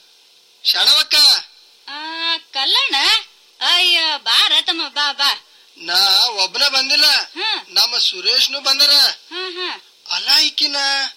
ಶಣವಕ್ಕ ಆ ಕಲ್ಲಣ್ಣ ಅಯ್ಯ ಬಾರ ತಮ್ಮ ಬಾ ಬಾ ನಾ ಒಬ್ನ ಬಂದಿಲ್ಲ ನಮ್ಮ ಸುರೇಶ್ನು ಬಂದರ ಅಲ್ಲ ಈಕಿನ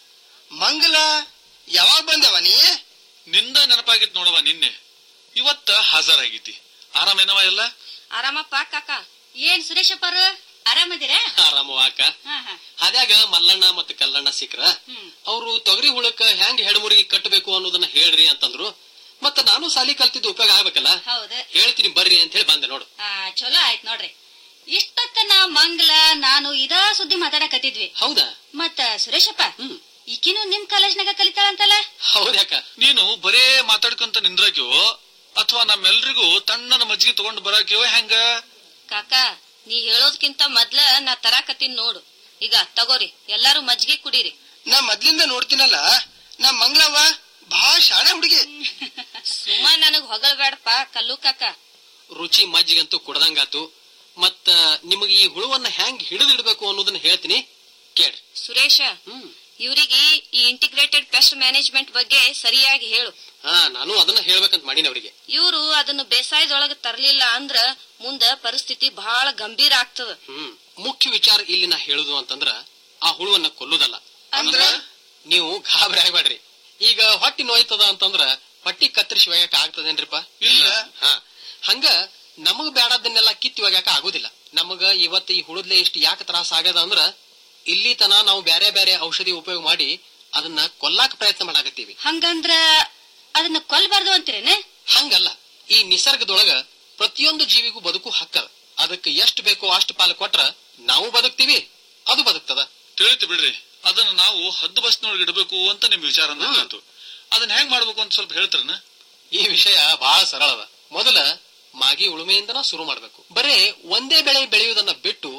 ಮಂಗಲ ಯಾವಾಗ ಬಂದವ ನೀ ನಿಂದ ನೆನಪಾಗಿತ್ ನೋಡವ ನಿನ್ನೆ ಇವತ್ತ ಹಾಜರಾಗೈತಿ ಆರಾಮೇನವ ಎಲ್ಲ ಆರಾಮಪ್ಪ ಕಾಕ ಏನ್ ಸುರೇಶಪ್ಪರ ಆರಾಮದಿರ ಆರಾಮವಾಕ ಅದ್ಯಾಗ ಮಲ್ಲಣ್ಣ ಮತ್ತು ಕಲ್ಲಣ್ಣ ಸಿಕ್ರ ಅವ್ರು ತೊಗರಿ ಹುಳಕ್ಕ ಹೆಂಗ್ ಹೆಡಮುರಿಗೆ ಕಟ್ಟಬೇಕು ಅನ್ನೋದನ್ನ ಹೇಳ್ರಿ ಅಂತಂದ್ರು ಮತ್ತ ನಾನು ಸಾಲಿ ಕಲ್ತಿದ್ದು ಉಪಯೋಗ ಆಗ್ಬೇಕಲ್ಲ ಹೌದ ಹೇಳ್ತೀನಿ ಬರ್ರಿ ಅಂತ ಹೇಳಿ ಬಂದೆ ನೋಡು ಆ ಚಲೋ ಆಯ್ತ್ ನೋಡ್ರಿ ಇಷ್ಟೊತ್ತನ ಮಂಗಲ ನಾನು ಇದಾ ಸುದ್ದಿ ಮಾತಾಡಕತ್ತಿದ್ವಿ ಹೌದಾ ಮತ್ತ ಸುರೇಶಪ್ಪ ಈಕಿನು ನಿಮ್ ಕಾಲೇಜ್ನಾಗ ಕಲಿತಾಳಂತಲ್ಲ ಹೌದ್ಯಾಕ ನೀನು ಬರೇ ಮಾತಾಡ್ಕೊಂತ ನಿಂದ್ರಾಕ್ಯೋ ಅಥವಾ ನಮ್ಮೆಲ್ರಿಗೂ ತಣ್ಣನ ಮಜ್ಜಿಗೆ ತಗೊಂಡ್ ಬರಾಕ್ಯೋ ಹೆಂಗ ಕಾಕ ನೀ ಹೇಳೋದ್ಕಿಂತ ಮೊದ್ಲ ನಾ ತರಾಕತ್ತೀನಿ ನೋಡು ಈಗ ತಗೋರಿ ಎಲ್ಲಾರು ಮಜ್ಜಿಗೆ ಕುಡೀರಿ ನಾ ಮೊದ್ಲಿಂದ ನೋಡ್ತೀನಲ್ಲ ನಾ ಮಂಗಳವ್ವ ಬಹಳ ಶಾಣೆ ಹುಡುಗಿ ಸುಮ್ಮ ನನಗ್ ಹೊಗಳಬೇಡಪ್ಪ ಕಲ್ಲು ಕಾಕ ರುಚಿ ಮಜ್ಜಿಗಂತೂ ಕುಡ್ದಂಗಾತು ಮತ್ತ ನಿಮಗೆ ಈ ಹುಳುವನ್ನ ಹೆಂಗ್ ಹಿಡಿದಿಡ್ಬೇಕು ಅನ್ನೋದನ್ನ ಹೇಳ್ತೀನಿ ಕೇಳ್ರಿ ಸುರೇಶ ಇವ್ರಿಗೆ ಈ ಇಂಟಿಗ್ರೇಟೆಡ್ ಪೆಸ್ಟ್ ಮ್ಯಾನೇಜ್ಮೆಂಟ್ ಬಗ್ಗೆ ಸರಿಯಾಗಿ ಹೇಳು ಹಾ ನಾನು ಅದನ್ನ ಹೇಳ್ಬೇಕಂತ ಮಾಡೀನಿ ಅವರಿಗೆ ಇವರು ಅದನ್ನ ಬೇಸಾಯದೊಳಗ ತರ್ಲಿಲ್ಲ ಅಂದ್ರ ಮುಂದ ಪರಿಸ್ಥಿತಿ ಬಹಳ ಗಂಭೀರ ಆಗ್ತದ ಹ್ಮ್ ಮುಖ್ಯ ವಿಚಾರ ಇಲ್ಲಿ ನಾ ಹೇಳುದು ಅಂತಂದ್ರ ಆ ಹುಳುವನ್ನ ಕೊಲ್ಲುದಲ್ಲ ಅಂದ್ರ? ನೀವು ಗಾಬರಿ ಆಗ್ಬೇಡ್ರಿ ಈಗ ಹೊಟ್ಟಿ ನೋಯ್ತದ ಅಂತಂದ್ರ ಹೊಟ್ಟಿ ಕತ್ತರಿಸಿ ಒಯ್ಯಾಕ ಆಗ್ತದೇನ್ರಿಪ್ಪ ಇಲ್ಲ ಹಾ ಹಂಗ ನಮಗ್ ಬೇಡದನ್ನೆಲ್ಲ ಕಿತ್ತಿ ಒಗ್ಯಾಕ ಆಗುದಿಲ್ಲ ನಮಗ ಇವತ್ತು ಈ ಹುಳುದ್ಲೆ ಇಷ್ಟು ಯಾಕೆ ತ್ರಾಸ ಆಗ್ಯದ ಅಂದ್ರ ಇಲ್ಲಿ ತನ ನಾವು ಬ್ಯಾರೆ ಬ್ಯಾರೆ ಔಷಧಿ ಉಪಯೋಗ ಮಾಡಿ ಅದನ್ನ ಕೊಲ್ಲಾಕ ಪ್ರಯತ್ನ ಮಾಡಾಕತ್ತೀವಿ ಹಂಗಂದ್ರ ಅದನ್ನ ಕೊಲ್ಬಾರ್ದು ಅಂತೀರೇನೆ ಹಂಗಲ್ಲ ಈ ನಿಸರ್ಗದೊಳಗ ಪ್ರತಿಯೊಂದು ಜೀವಿಗೂ ಬದುಕು ಹಕ್ಕದ ಅದಕ್ಕೆ ಎಷ್ಟು ಬೇಕೋ ಅಷ್ಟು ಪಾಲು ಕೊಟ್ರ ನಾವು ಬದುಕ್ತಿವಿ ಅದು ಬದುಕ್ತದ ತಿಳಿತು ಬಿಡ್ರಿ ಅದನ್ನ ನಾವು ಹದ್ದು ಬಸ್ನೊಳಗೆ ಇಡಬೇಕು ಅಂತ ನಿಮ್ ವಿಚಾರ ಅಂದಂಗಾತು ಅದನ್ನ ಹೆಂಗ್ ಮಾಡ್ಬೇಕು ಅಂತ ಸ್ವಲ್ಪ ಹೇಳ್ತಾರನ ಈ ವಿಷಯ ಬಹಳ ಸರಳ ಅದ ಮೊದಲ ಮಾಗಿ ಉಳುಮೆಯಿಂದನ ಶುರು ಮಾಡ್ಬೇಕು ಬರೇ ಒಂದೇ ಬೆಳೆ ಬೆಳೆಯುವುದನ್ನ ಬಿಟ್ಟು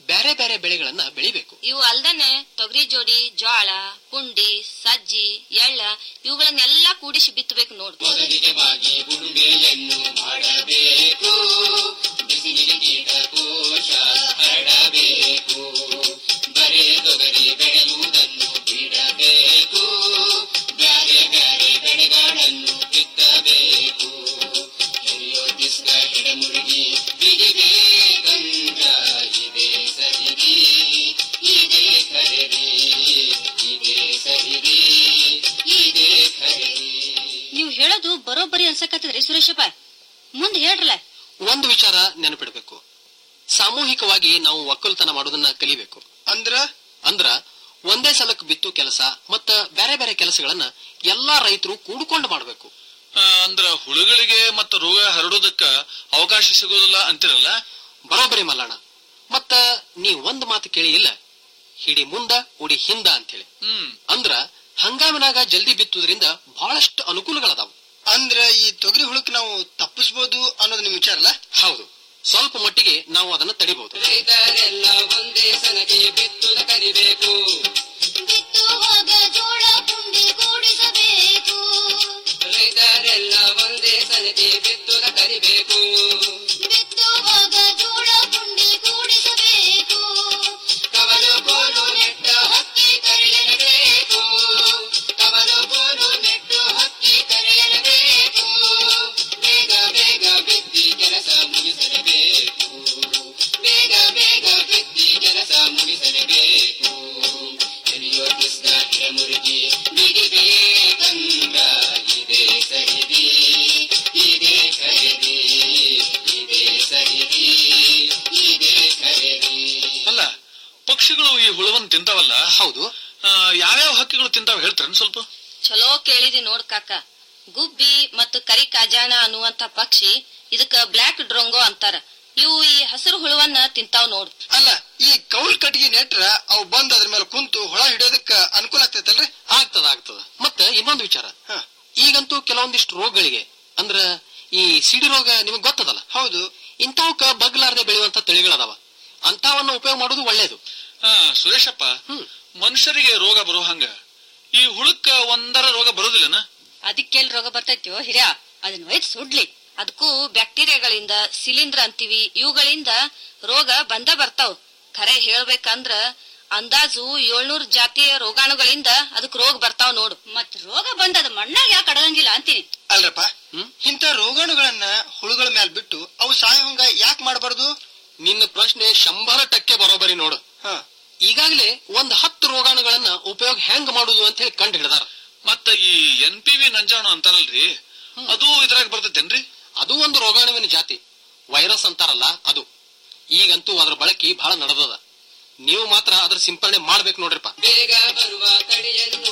ಬೇರೆ ಬೇರೆ ಬೆಳೆಗಳನ್ನ ಬೆಳಿಬೇಕು ಇವು ಅಲ್ದೇನೆ ತೊಗರಿ ಜೋಡಿ ಜೋಳ ಪುಂಡಿ ಸಜ್ಜಿ ಎಳ್ಳ ಇವುಗಳನ್ನೆಲ್ಲ ಕೂಡಿಸಿ ಬಿತ್ತಬೇಕು ನೋಡು ಮೊದಲಿಗೆ ಬಾಗಿ ಉಳುಮೆಯನ್ನು ಮಾಡಬೇಕು ಬಿಸಿಲಿಗೆ ಕೀಟಕೋಶ ಹರಡಬೇಕು ಬರೇ ತೊಗರಿ ಬೆಳೆಯುವುದನ್ನು ಬಿಡಬೇಕು ಬ್ಯಾರೆ ಬ್ಯಾರೆ ಬೆಳೆಗಳನ್ನು ಬಿತ್ತಬೇಕು ಹಿರಿಯೋ ದಿಸ್ಕ ಹೆಡಮುರುಗಿ ಬಿಡಿಬೇಕಂದ್ರ ಇದೆ ಸರಿರಿ ಇದೆ ಖರೀರಿ ಇದೆ ಸರಿರಿ ಇದೆ ಖರೀರಿ ನೀವು ಹೇಳೋದು ಬರೋಬ್ಬರಿ ಅನ್ಸಕತ್ತದ್ರಿ ಸುರೇಶಪ್ಪ ಮುಂದೆ ಹೇಳ್ರಲ್ಲ ಒಂದು ವಿಚಾರ ನೆನಪಿಡಬೇಕು ಸಾಮೂಹಿಕವಾಗಿ ನಾವು ಒಕ್ಕಲ್ತನ ಮಾಡೋದನ್ನ ಕಲಿಬೇಕು ಅಂದ್ರ ಅಂದ್ರ ಒಂದೇ ಸಲಕ್ಕೆ ಬಿತ್ತು ಕೆಲಸ ಮತ್ತ ಬೇರೆ ಬೇರೆ ಕೆಲಸಗಳನ್ನ ಎಲ್ಲಾ ರೈತರು ಕೂಡ್ಕೊಂಡು ಮಾಡಬೇಕು ಆ, ಅಂದ್ರ ಹುಳುಗಳಿಗೆ ಮತ್ತು ರೋಗ ಹರಡೋದಕ್ಕ ಅವಕಾಶ ಸಿಗೋದಿಲ್ಲ ಅಂತಿರಲ್ಲ ಬರೋಬ್ಬರಿ ಮಲ್ಲಣ್ಣ ಮತ್ತ ನೀ ಒಂದ್ ಮಾತು ಕೇಳಿ ಇಲ್ಲ ಹಿಡಿ ಮುಂದ ಉಡಿ ಹಿಂದ ಅಂತೇಳಿ ಹ್ಮ್ ಅಂದ್ರ ಹಂಗಾಮಿನಾಗ ಜಲ್ದಿ ಬಿತ್ತುದ್ರಿಂದ ಬಹಳಷ್ಟು ಅನುಕೂಲಗಳದಾವು ಅಂದ್ರ ಈ ತೊಗರಿ ಹುಳಕ್ ನಾವು ತಪ್ಪಿಸ್ಬೋದು ಅನ್ನೋದು ನಿಮ್ ವಿಚಾರ ಅಲ್ಲ ಹೌದು ಸ್ವಲ್ಪ ಮಟ್ಟಿಗೆ ನಾವು ಅದನ್ನ ತಡಿಬಹುದು ರೈತರೆಲ್ಲ ಒಂದೇ ಸನಗೆ ಬಿತ್ತುದ ಕಲಿಬೇಕು ಬಿತ್ತುವಾಗ ಜೋಳ ಪುಂಡಿ ಕೂಡಿಸಬೇಕು ರೈತರೆಲ್ಲ ಒಂದೇ ಸನಗೆ ಬಿತ್ತುದ ಕಲಿಬೇಕು ಬಿತ್ತುವಾಗ ಜೋಳ ಪುಂಡಿ ಕೂಡಿಸಬೇಕು ಕವಲು ಗೋಲು ನೆಟ್ಟ ಹಕ್ಕಿ ಕರೆಯಲೇಬೇಕು ಕವಲು ಗೋಲು ನೆಟ್ಟು ಹಕ್ಕಿ ಕರೆಯಲೇಬೇಕು ಬೇಗ ಬೇಗ ಬಿತ್ತಿ ಕೆಲಸ ಮುಗಿಸಲೇಬೇಕು ಬೇಗ ಬೇಗ ಬಿತ್ತಿ ಕೆಲಸ ಮುಗಿಸಲೇಬೇಕು ಎಲಿಯೋ ಕಿಸ್ಕ ಹಿರಮುರುಗಿ ಬಿಡಿಬೇಕಂದ್ರ ಇದೆ ಸರಿದಿ ಇದೆ ಖರೀದಿ ಇದೆ ಸರಿದಿ ಇದೆ ಖರೀದಿ ಅಲ್ಲ ಪಕ್ಷಿಗಳು ಈ ಹುಳವನ್ನ ತಿಂತಾವಲ್ಲ ಹೌದು ಆ, ಯಾವ್ಯಾವ ಹಕ್ಕಿಗಳು ತಿಂತಾವ ಹೇಳ್ತಾರೇನು ಸ್ವಲ್ಪ ಚಲೋ ಕೇಳಿದಿ ನೋಡ್ ಕಾಕ ಗುಬ್ಬಿ ಮತ್ತು ಕರಿ ಕಾಜಾಣ ಅನ್ನುವಂತ ಪಕ್ಷಿ ಇದಕ್ಕ ಬ್ಲಾಕ್ ಡ್ರೊಂಗೋ ಅಂತಾರ ಇವು ಈ ಹಸಿರು ಹುಳುವನ್ನ ತಿಂತಾವ್ ನೋಡ್ ಅಲ್ಲ ಈ ಕೌಲ್ ಕಟ್ಟಿಗೆ ನೆಟ್ರ ಅವು ಬಂದ್ ಅದ್ರ ಮೇಲೆ ಕುಂತು ಹುಳ ಹಿಡಿಯೋದಕ್ಕ ಅನುಕೂಲ ಆಗ್ತೈತಲ್ರಿ ಆಗ್ತದ ಆಗ್ತದ ಮತ್ತೆ ಇನ್ನೊಂದು ವಿಚಾರ ಈಗಂತೂ ಕೆಲವೊಂದಿಷ್ಟು ರೋಗಗಳಿಗೆ ಅಂದ್ರ ಈ ಸಿಡಿ ರೋಗ ನಿಮಗ್ ಗೊತ್ತದಲ್ಲ ಹೌದು ಇಂಥವಕ್ಕ ಬಗ್ಲಾರ್ದೆ ಬೆಳೆಯುವಂತ ತಳಿಗಳದಾವ ಅಂತವನ್ನ ಉಪಯೋಗ ಮಾಡೋದು ಒಳ್ಳೇದು ಆ, ಸುರೇಶಪ್ಪ ಮನುಷ್ಯರಿಗೆ ರೋಗ ಬರೋ ಹಂಗ ಈ ಹುಳಕ್ಕ ಒಂದರ ರೋಗ ಬರೋದಿಲ್ಲನ ಅದಕ್ಕೆಲ್ ರೋಗ ಬರ್ತೈತೋ ಹಿರಿಯ ಅದನ್ನ ಒಯ್ದು ಸುಡ್ಲಿ ಅದಕ್ಕೂ ಬ್ಯಾಕ್ಟೀರಿಯಾಗಳಿಂದ ಶಿಲೀಂಧ್ರ ಅಂತೀವಿ ಇವುಗಳಿಂದ ರೋಗ ಬಂದ ಬರ್ತಾವ್ ಖರೆ ಹೇಳ್ಬೇಕಂದ್ರ ಅಂದಾಜು ಏಳ್ನೂರ್ ಜಾತಿಯ ರೋಗಾಣುಗಳಿಂದ ಅದಕ್ ರೋಗ ಬರ್ತಾವ್ ನೋಡು ಮತ್ ರೋಗ ಬಂದದ ಮಣ್ಣಾಗ ಯಾಕೆ ಅಡಗಂಗಿಲ್ಲ ಅಂತೀನಿ ಅಲ್ರಪ್ಪ ಇಂಥ ರೋಗಾಣುಗಳನ್ನ ಹುಳುಗಳ ಮೇಲೆ ಬಿಟ್ಟು ಅವು ಸಾಯೋಂಗ ಯಾಕೆ ಮಾಡಬಾರ್ದು ನಿನ್ನ ಪ್ರಶ್ನೆ ಶಂಬರ ಟಕ್ಕೆ ಬರೋಬರಿ ನೋಡು ಈಗಾಗಲೇ ಒಂದ್ ಹತ್ತು ರೋಗಾಣುಗಳನ್ನ ಉಪಯೋಗ ಹೆಂಗ್ ಮಾಡುದು ಅಂತ ಹೇಳಿ ಕಂಡು ಹಿಡಿದಾರ ಮತ್ತ ಈ ಎನ್ ಪಿ ವಿ ನಂಜಾಣು ಅಂತಾರಲ್ರಿ ಅದು ಇದ್ರಾಗ ಬರ್ತೈತೇನ್ರಿ ಅದು ಒಂದು ರೋಗಾಣುವಿನ ಜಾತಿ ವೈರಸ್ ಅಂತಾರಲ್ಲ ಅದು ಈಗಂತೂ ಅದ್ರ ಬಳಕೆ ಬಹಳ ನಡೆದದ ನೀವು ಮಾತ್ರ ಅದ್ರ ಸಿಂಪರಣೆ ಮಾಡ್ಬೇಕು ನೋಡ್ರಿಪ್ಪ ಬೇಗ ಬರುವ ತಳಿಯನ್ನು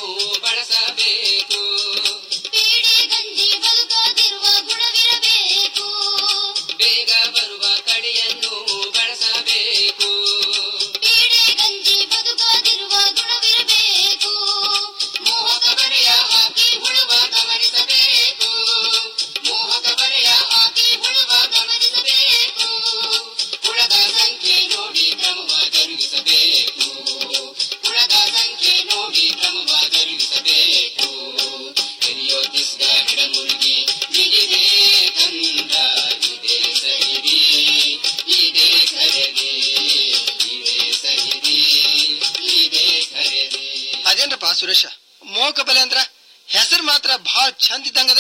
ಬಳಸಬೇಕು ಪೀಡೆ ಗಂಜಿ ಬದುಕದಿರುವ ಗುಣವಿರಬೇಕು ಬೇಗ ಬರುವ ತಳಿಯನ್ನು ಬಳಸಬೇಕು ಪೀಡೆ ಗಂಜಿ ಬದುಕದಿರುವ ಗುಣವಿರಬೇಕು ಮೋಹಕ ಬರೆಯ ಹಾಕಿ ಹುಳುವ ಗಮನಿಸಬೇಕು ಮೋಹಕ ಬರೆಯ ಹಾಕಿ ಹುಳುವ ಗಮನಿಸಬೇಕು ಹುಳದ ಸಂಖ್ಯೆ ನೋಡಿ ಕ್ರಮವ ಜರುಗಿಸಬೇಕು ಹುಳದ ಸಂಖ್ಯೆ ನೋಡಿ ಕ್ರಮವ ಜರುಗಿಸಬೇಕು ಎಲಿಯೋ ತಿಸ್ಗ ಹಿಡಮುರುಗಿ ಬಿಡಿದೆ ಕಂದ ಇದೆ ಸಹಿದಿ ಇದೆ ಖರೀದಿ ಇದೆ ಸಹಿದಿ ಇದೆ ಖರೀದಿ ಅದೇನ್ರಪ್ಪ ಸುರೇಶ ಮೋಹಕ ಬಲೆ ಅಂದ್ರ ಹೆಸರು ಮಾತ್ರ ಬಹಳ ಚಂದ ಇದ್ದಂಗದ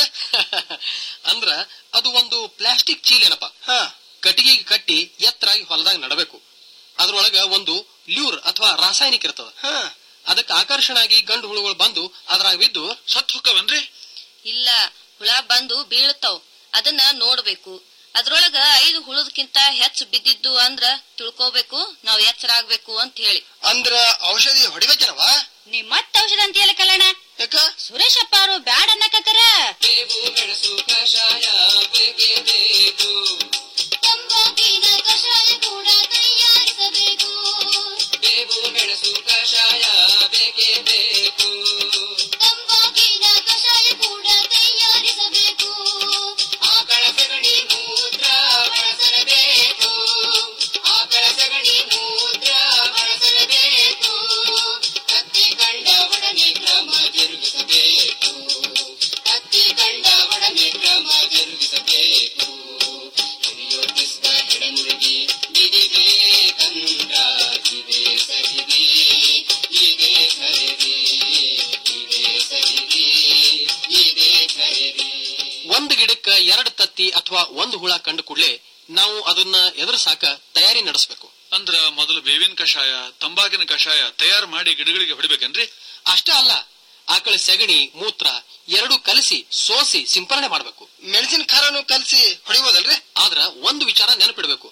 ಅಂದ್ರ ಅದು ಒಂದು ಪ್ಲಾಸ್ಟಿಕ್ ಚೀಲ ಏನಪ್ಪ ಕಟ್ಟಿಗೆಗೆ ಕಟ್ಟಿ ಎತ್ತರಾಗಿ ಹೊಲದಾಗ ನಡಬೇಕು ಅದ್ರೊಳಗ ಒಂದು ಲ್ಯೂರ್ ಅಥವಾ ರಾಸಾಯನಿಕ ಇರ್ತದ ಅದಕ್ಕೆ ಆಕರ್ಷಣಾಗಿ ಗಂಡು ಹುಳುಗಳು ಬಂದು ಅದ್ರಾಗ ಬಿದ್ದು ಸತ್ ಹೊಕ್ಕವನ್ರಿ ಇಲ್ಲ ಹುಳ ಬಂದು ಬೀಳ್ತಾವ್ ಅದನ್ನ ನೋಡ್ಬೇಕು ಅದ್ರೊಳಗ ಐದು ಹುಳದಕ್ಕಿಂತ ಹೆಚ್ಚು ಬಿದ್ದಿದ್ದು ಅಂದ್ರ ತಿಳ್ಕೋಬೇಕು ನಾವ್ ಎಚ್ಚರ ಆಗ್ಬೇಕು ಅಂತ ಹೇಳಿ ಅಂದ್ರ ಔಷಧಿ ಹೊಡಿಬೇಕೇನವ ನೀ ಮತ್ತ ಔಷಧ ಅಂತೀಯಲ್ಲ ಕಲ್ಯಾಣ ಯಾಕ ಸುರೇಶಪ್ಪ ಅವರು ಬ್ಯಾಡ ಅನ್ನಕತ್ತಾರ ಬೇವು ಮೆಣಸು ಕಷಾಯ ಬೇಕೇ ಬೇಕು ತಂಬಾಕಿನ ಕಷಾಯ ಕೂಡ ತಯಾರಿಸಬೇಕು ಬೇವು ಮೆಣಸು ಕಷಾಯ ಬೇಕೇ ಬೇಕು ತಂಬಾಕಿನ ಕಷಾಯ ಕೂಡ ತಯಾರಿಸಬೇಕು ಆಕಳ ಸಗಣಿ ಮೂತ್ರ ಬಳಸಲೇಬೇಕು ಆಕಳ ಸಗಣಿ ಮೂತ್ರ ದಿನಕ್ಕ ಎರಡು ತತ್ತಿ ಅಥವಾ ಒಂದು ಹುಳ ಕಂಡು ಕೂಡಲೇ ನಾವು ಅದನ್ನ ಎದುರಿಸಾಕ ತಯಾರಿ ನಡೆಸಬೇಕು ಅಂದ್ರ ಮೊದಲು ಬೇವಿನ ಕಷಾಯ ತಂಬಾಕಿನ ಕಷಾಯ ತಯಾರು ಮಾಡಿ ಗಿಡಗಳಿಗೆ ಹೊಡಿಬೇಕೇನ್ರಿ ಅಷ್ಟೇ ಅಲ್ಲ ಆಕಳ ಸೆಗಣಿ ಮೂತ್ರ ಎರಡು ಕಲಸಿ ಸೋಸಿ ಸಿಂಪರಣೆ ಮಾಡಬೇಕು ಮೆಣಸಿನ ಖಾರನು ಕಲಸಿ ಹೊಡಿಬೋದಲ್ರಿ ಆದ್ರ ಒಂದು ವಿಚಾರ ನೆನಪಿಡ್ಬೇಕು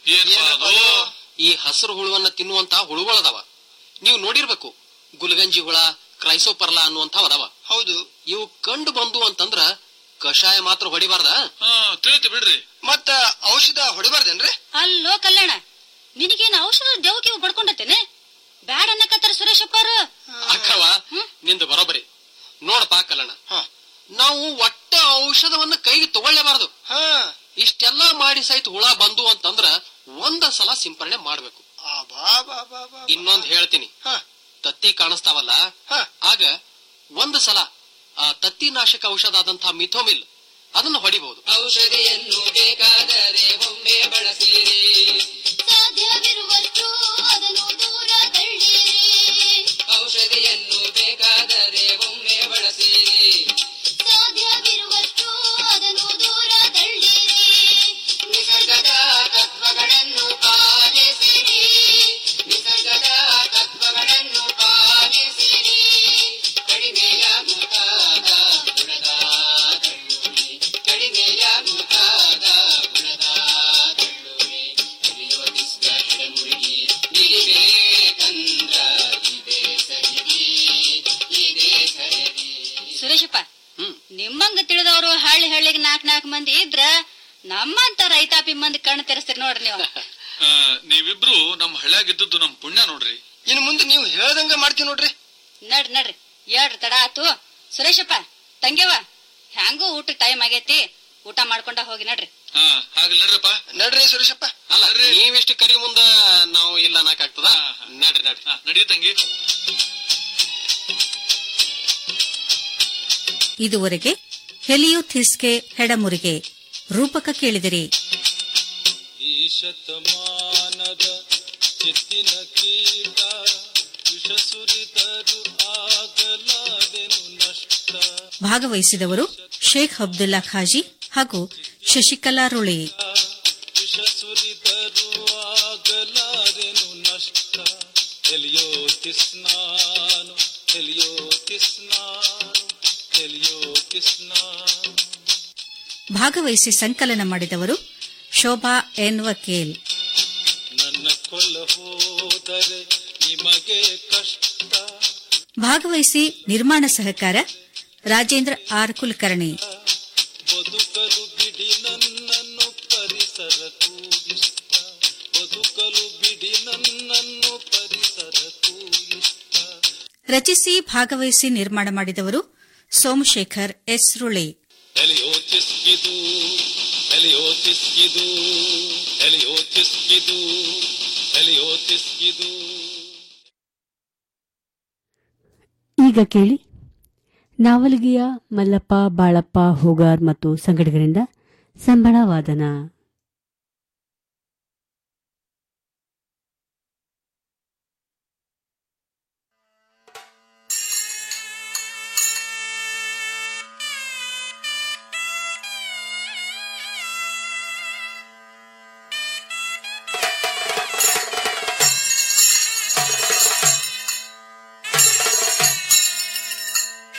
ಈ ಹಸಿರು ಹುಳುವನ್ನ ತಿನ್ನುವಂತ ಹುಳುಗಳದಾವ ನೀವು ನೋಡಿರ್ಬೇಕು ಗುಲ್ಗಂಜಿ ಹುಳ ಕ್ರೈಸೋಪರ್ಲಾ ಅನ್ನುವಂಥವ್ ಅದಾವ ಹೌದು ಇವು ಕಂಡು ಬಂದು ಅಂತಂದ್ರ ಕಷಾಯ ಮಾತ್ರ ಹೊಡಿಬಾರ್ದ ತಿಳಿತು ಬಿಡ್ರಿ ಮತ್ತ ಔಷಧ ಹೊಡಿಬಾರ್ದೇನ್ರಿ ಅಲ್ಲೋ ಕಲ್ಯಾಣ ನಿನಗೇನು ಔಷಧ ದೇವಕಿವು ಬಡ್ಕೊಂಡತ್ತೇನೆ ಬ್ಯಾಡ ಅನ್ನಕತ್ತಾರ ಸುರೇಶಪ್ಪ ಅವ್ರು. ಅಕ್ಕವ ನಿಂದು ಬರೋಬರಿ ನೋಡಪ್ಪ ಕಲ್ಲಣ್ಣ ನಾವು ಒಟ್ಟ ಔಷಧವನ್ನ ಕೈಗೆ ತಗೊಳ್ಳೇಬಾರದು ಇಷ್ಟೆಲ್ಲ ಮಾಡಿ ಸಹಿತ ಹುಳ ಬಂದು ಅಂತಂದ್ರ ಒಂದ ಸಲ ಸಿಂಪರಣೆ ಮಾಡ್ಬೇಕು ಇನ್ನೊಂದ್ ಹೇಳ್ತೀನಿ ತತ್ತಿ ಕಾಣಿಸ್ತಾವಲ್ಲ ಆಗ ಒಂದ್ ಸಲ ಆ ತತ್ತಿ ನಾಶಕ ಔಷಧ ಆದಂತಹ ಮಿಥೋಮಿಲ್ ಅದನ್ನ ಹೊಡಿಬಹುದು ಔಷಧಿಯನ್ನು ಬೇಕಾದರೆ ಒಮ್ಮೆ ಬಳಸಿರಿ ಸಾಧ್ಯವಿರುವಷ್ಟು ಅದನ್ನು ದೂರ ತಳ್ಳಿರಿ ಔಷಧಿಯನ್ನು ಬೇಕಾದರೆ ಒಮ್ಮೆ ಬಳಸಿರಿ ಸಾಧ್ಯವಿರುವಷ್ಟು ಅದನ್ನು ದೂರ ತಳ್ಳಿರಿ ನಿಸರ್ಗದ ತತ್ವಗಳನ್ನು ಪಾಲಿಸಿರಿ ನಿಸರ್ಗದ ತತ್ವಗಳನ್ನು ಪಾಲಿಸಿರಿ ಕಡಿಮೆಯಾಗುತ್ತಾದ ಗುಣದ ತಳ್ಳುರಿ ಕಡಿಮೆಯಾಗುತ್ತಾದ ಗುಣದ ತಳ್ಳುರಿ ಹಿರಿಯೋದಿಸ್ಗ ಗಿಡಮುರುಗಿ ಹಿಡಿಬೇಕಂದ್ರ ಇದೇ ಸರಿದಿ ಇದೇ ಸರಿದಿ ಸುರೇಶಪ್ಪ ನಿಮ್ಮಂಗ ತಿಳಿದವರು ಹಳ್ಳಿ ಹಳ್ಳಿಗೆ ನಾಲ್ಕ್ ನಾಲ್ಕು ಮಂದಿ ಇದ್ರ ನಮ್ಮಂತ ರೈತಾಪಿ ಮಂದಿ ಕಣ್ಣು ತೆರೆಸ್ತೀರಿ ನೋಡ್ರಿ ನೀವು ಆ, ನೀವಿಬ್ರು ನಮ್ ಹಳ್ಳ್ಯಾಗಿದ್ದದ್ದು ನಮ್ ಪುಣ್ಯ ನೋಡ್ರಿ ಇನ್ ಮುಂದೆ ನೀವು ಹೇಳ್ದಂಗ ಮಾಡ್ತೀವಿ ನೋಡ್ರಿ ನಡ್ರಿ ನಡ್ರಿ ಹೇಳ್ರಿ ತಡ ಆತು ಸುರೇಶಪ್ಪ ತಂಗ್ಯವ ಹ್ಯಾಂಗೂ ಊಟಕ್ ಟೈಮ್ ಆಗೈತಿ ಊಟ ಮಾಡ್ಕೊಂಡ ಹೋಗಿ ನಡ್ರಿ ಹಾ ಹಾಗೆ ನಡ್ರಪ್ಪ ನಡ್ರಿ ಸುರೇಶಪ್ಪ ಅಲ್ಲ ನೀವೆಷ್ಟು ಕರಿ ಮುಂದ ನಾವು ಇಲ್ಲ ನಾಕಾಗ್ತದ ನಡ್ರಿ ನಡ್ರಿ ನಡಿ ತಂಗಿ ಇದುವರೆಗೆ ಹೆಲಿಯೋಥಿಸ್ಗೆ ಹೆಡಮುರಿಗೆ ರೂಪಕ ಕೇಳಿದಿರಿ ಈ ಶತಮಾನದ ಚಿತ್ತಿನ ಕೀಟ ವಿಷ ಸುರಿದರು ಆಗಲಾದೆನು ನಷ್ಟ ಭಾಗವಹಿಸಿದವರು ಶೇಖ್ ಅಬ್ದುಲ್ಲಾ ಖಾಜಿ ಹಾಗೂ ಶಶಿಕಲಾ ರುಳಿ ವಿಷ ಸುರಿದರು ಆಗಲಾದೆನು ನಷ್ಟ ಎಲಿಯೋ ತಿಸ್ನಾನು ಎಲಿಯೋ ತಿಸ್ನಾನು ಎಲಿಯೋ ತಿಸ್ನಾನು ಭಾಗವಹಿಸಿ ಸಂಕಲನ ಮಾಡಿದವರು ಶೋಭಾ ಎನ್ ವಕೀಲ್ ನನ್ನ ಕೊಲ್ಲ ಹೋದರೆ ನಿಮಗೆ ಕಷ್ಟ ಭಾಗವಹಿಸಿ ನಿರ್ಮಾಣ ಸಹಕಾರ ರಾಜೇಂದ್ರ ಆರ್ ಕುಲಕರ್ಣಿ ಬದುಕಲು ಬಿಡಿ ನನ್ನನ್ನು ಪರಿಸರ ಕೂಗಿಷ್ಟ ಬದುಕಲು ಬಿಡಿ ನನ್ನನ್ನು ಪರಿಸರ ಕೂಗಿಷ್ಟ ರಚಿಸಿ ಭಾಗವಹಿಸಿ ನಿರ್ಮಾಣ ಮಾಡಿದವರು ಸೋಮಶೇಖರ್ ಎಸ್ ರುಳಿ ಎಲಿಯೋ ಚಿಸ್ಕಿದು ಎಲಿಯೋ ಚಿಸ್ಕಿದು ಎಲಿಯೋ ಚಿಸ್ಕಿದು ಎಲಿಯೋ ಚಿಸ್ಕಿದು ಈಗ ಕೇಳಿ ನಾವಲಗಿಯ ಮಲ್ಲಪ್ಪ ಬಾಳಪ್ಪ ಹೋಗಾರ್ ಮತ್ತು ಸಂಗಡಿಗರಿಂದ ಸಂಬಳ ವಾದನ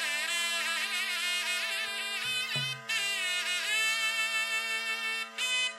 ಿ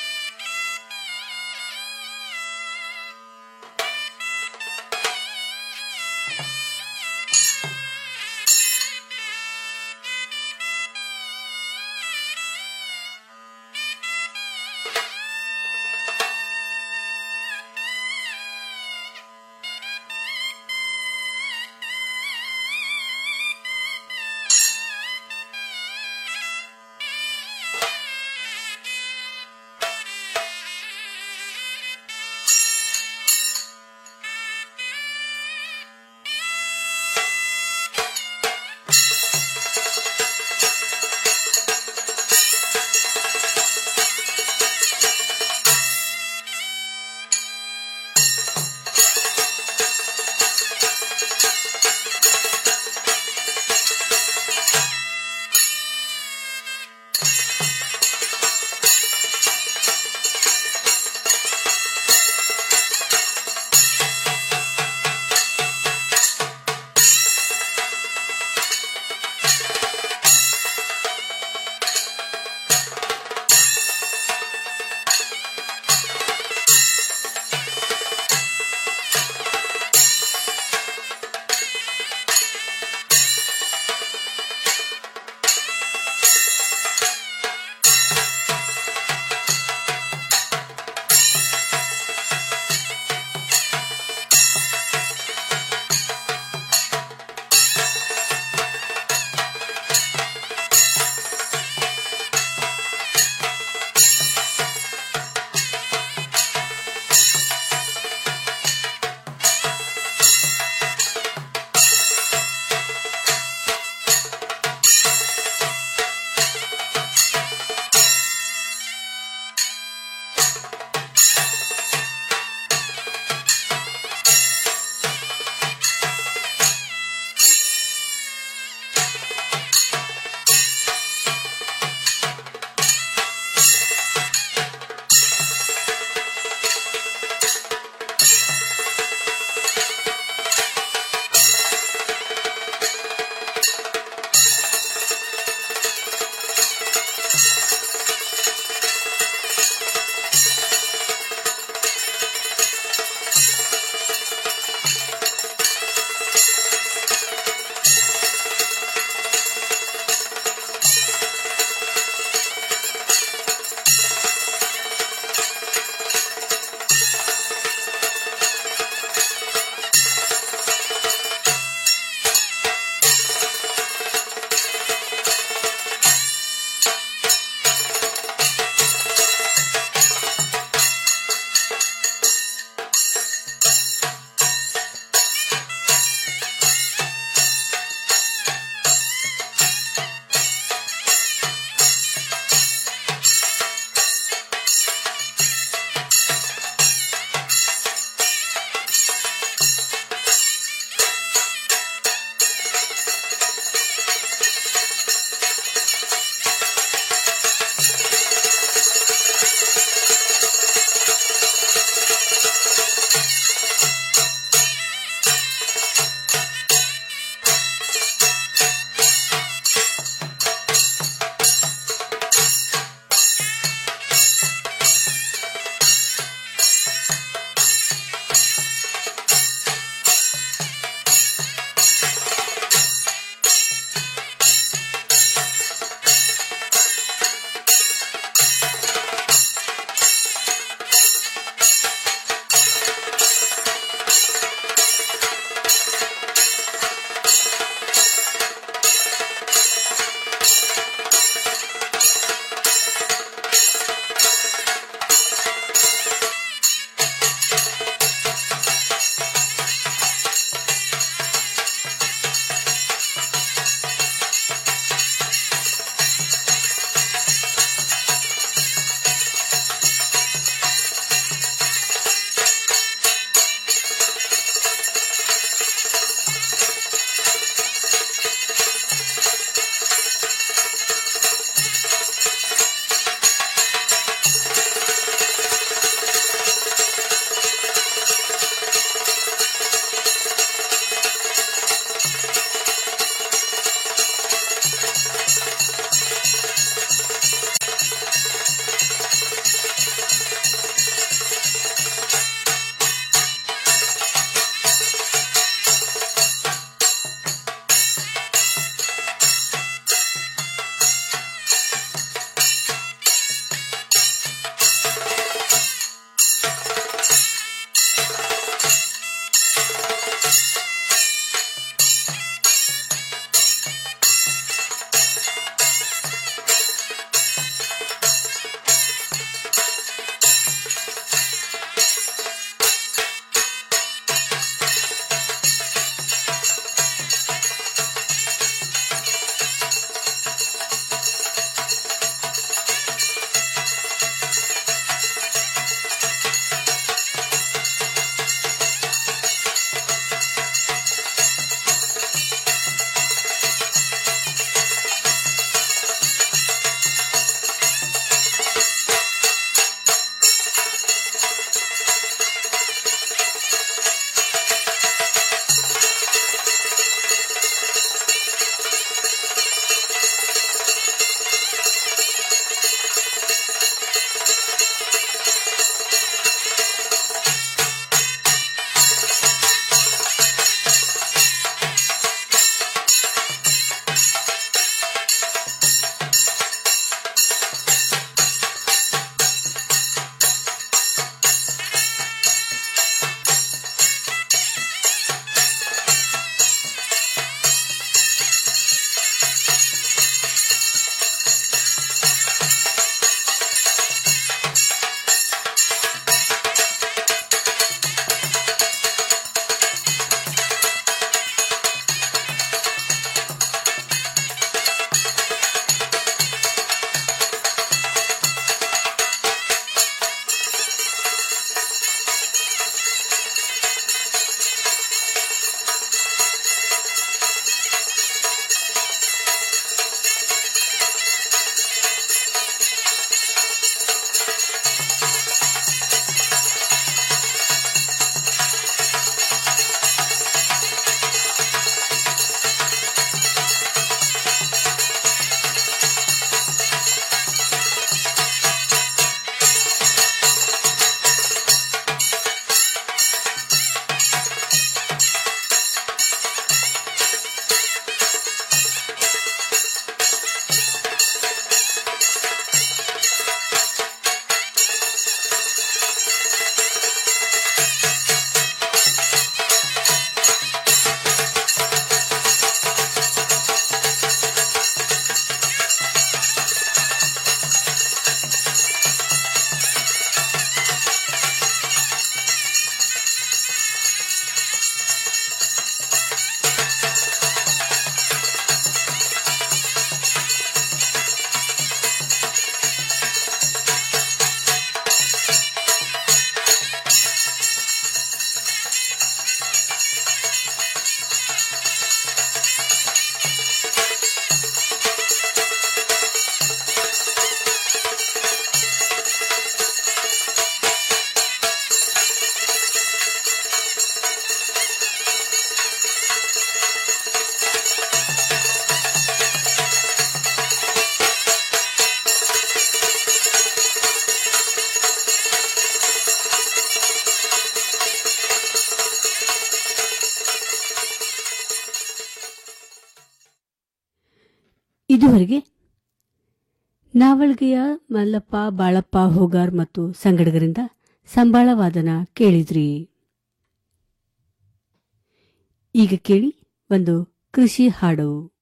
ಇದುವರೆಗೆ ನಾವಳ್ಗೆಯ ಮಲ್ಲಪ್ಪ ಬಾಳಪ್ಪ ಹೋಗಾರ್ ಮತ್ತು ಸಂಗಡಗರಿಂದ ಸಂಬಾಳ ವಾದನ ಕೇಳಿದ್ರಿ ಈಗ ಕೇಳಿ ಒಂದು ಕೃಷಿ ಹಾಡು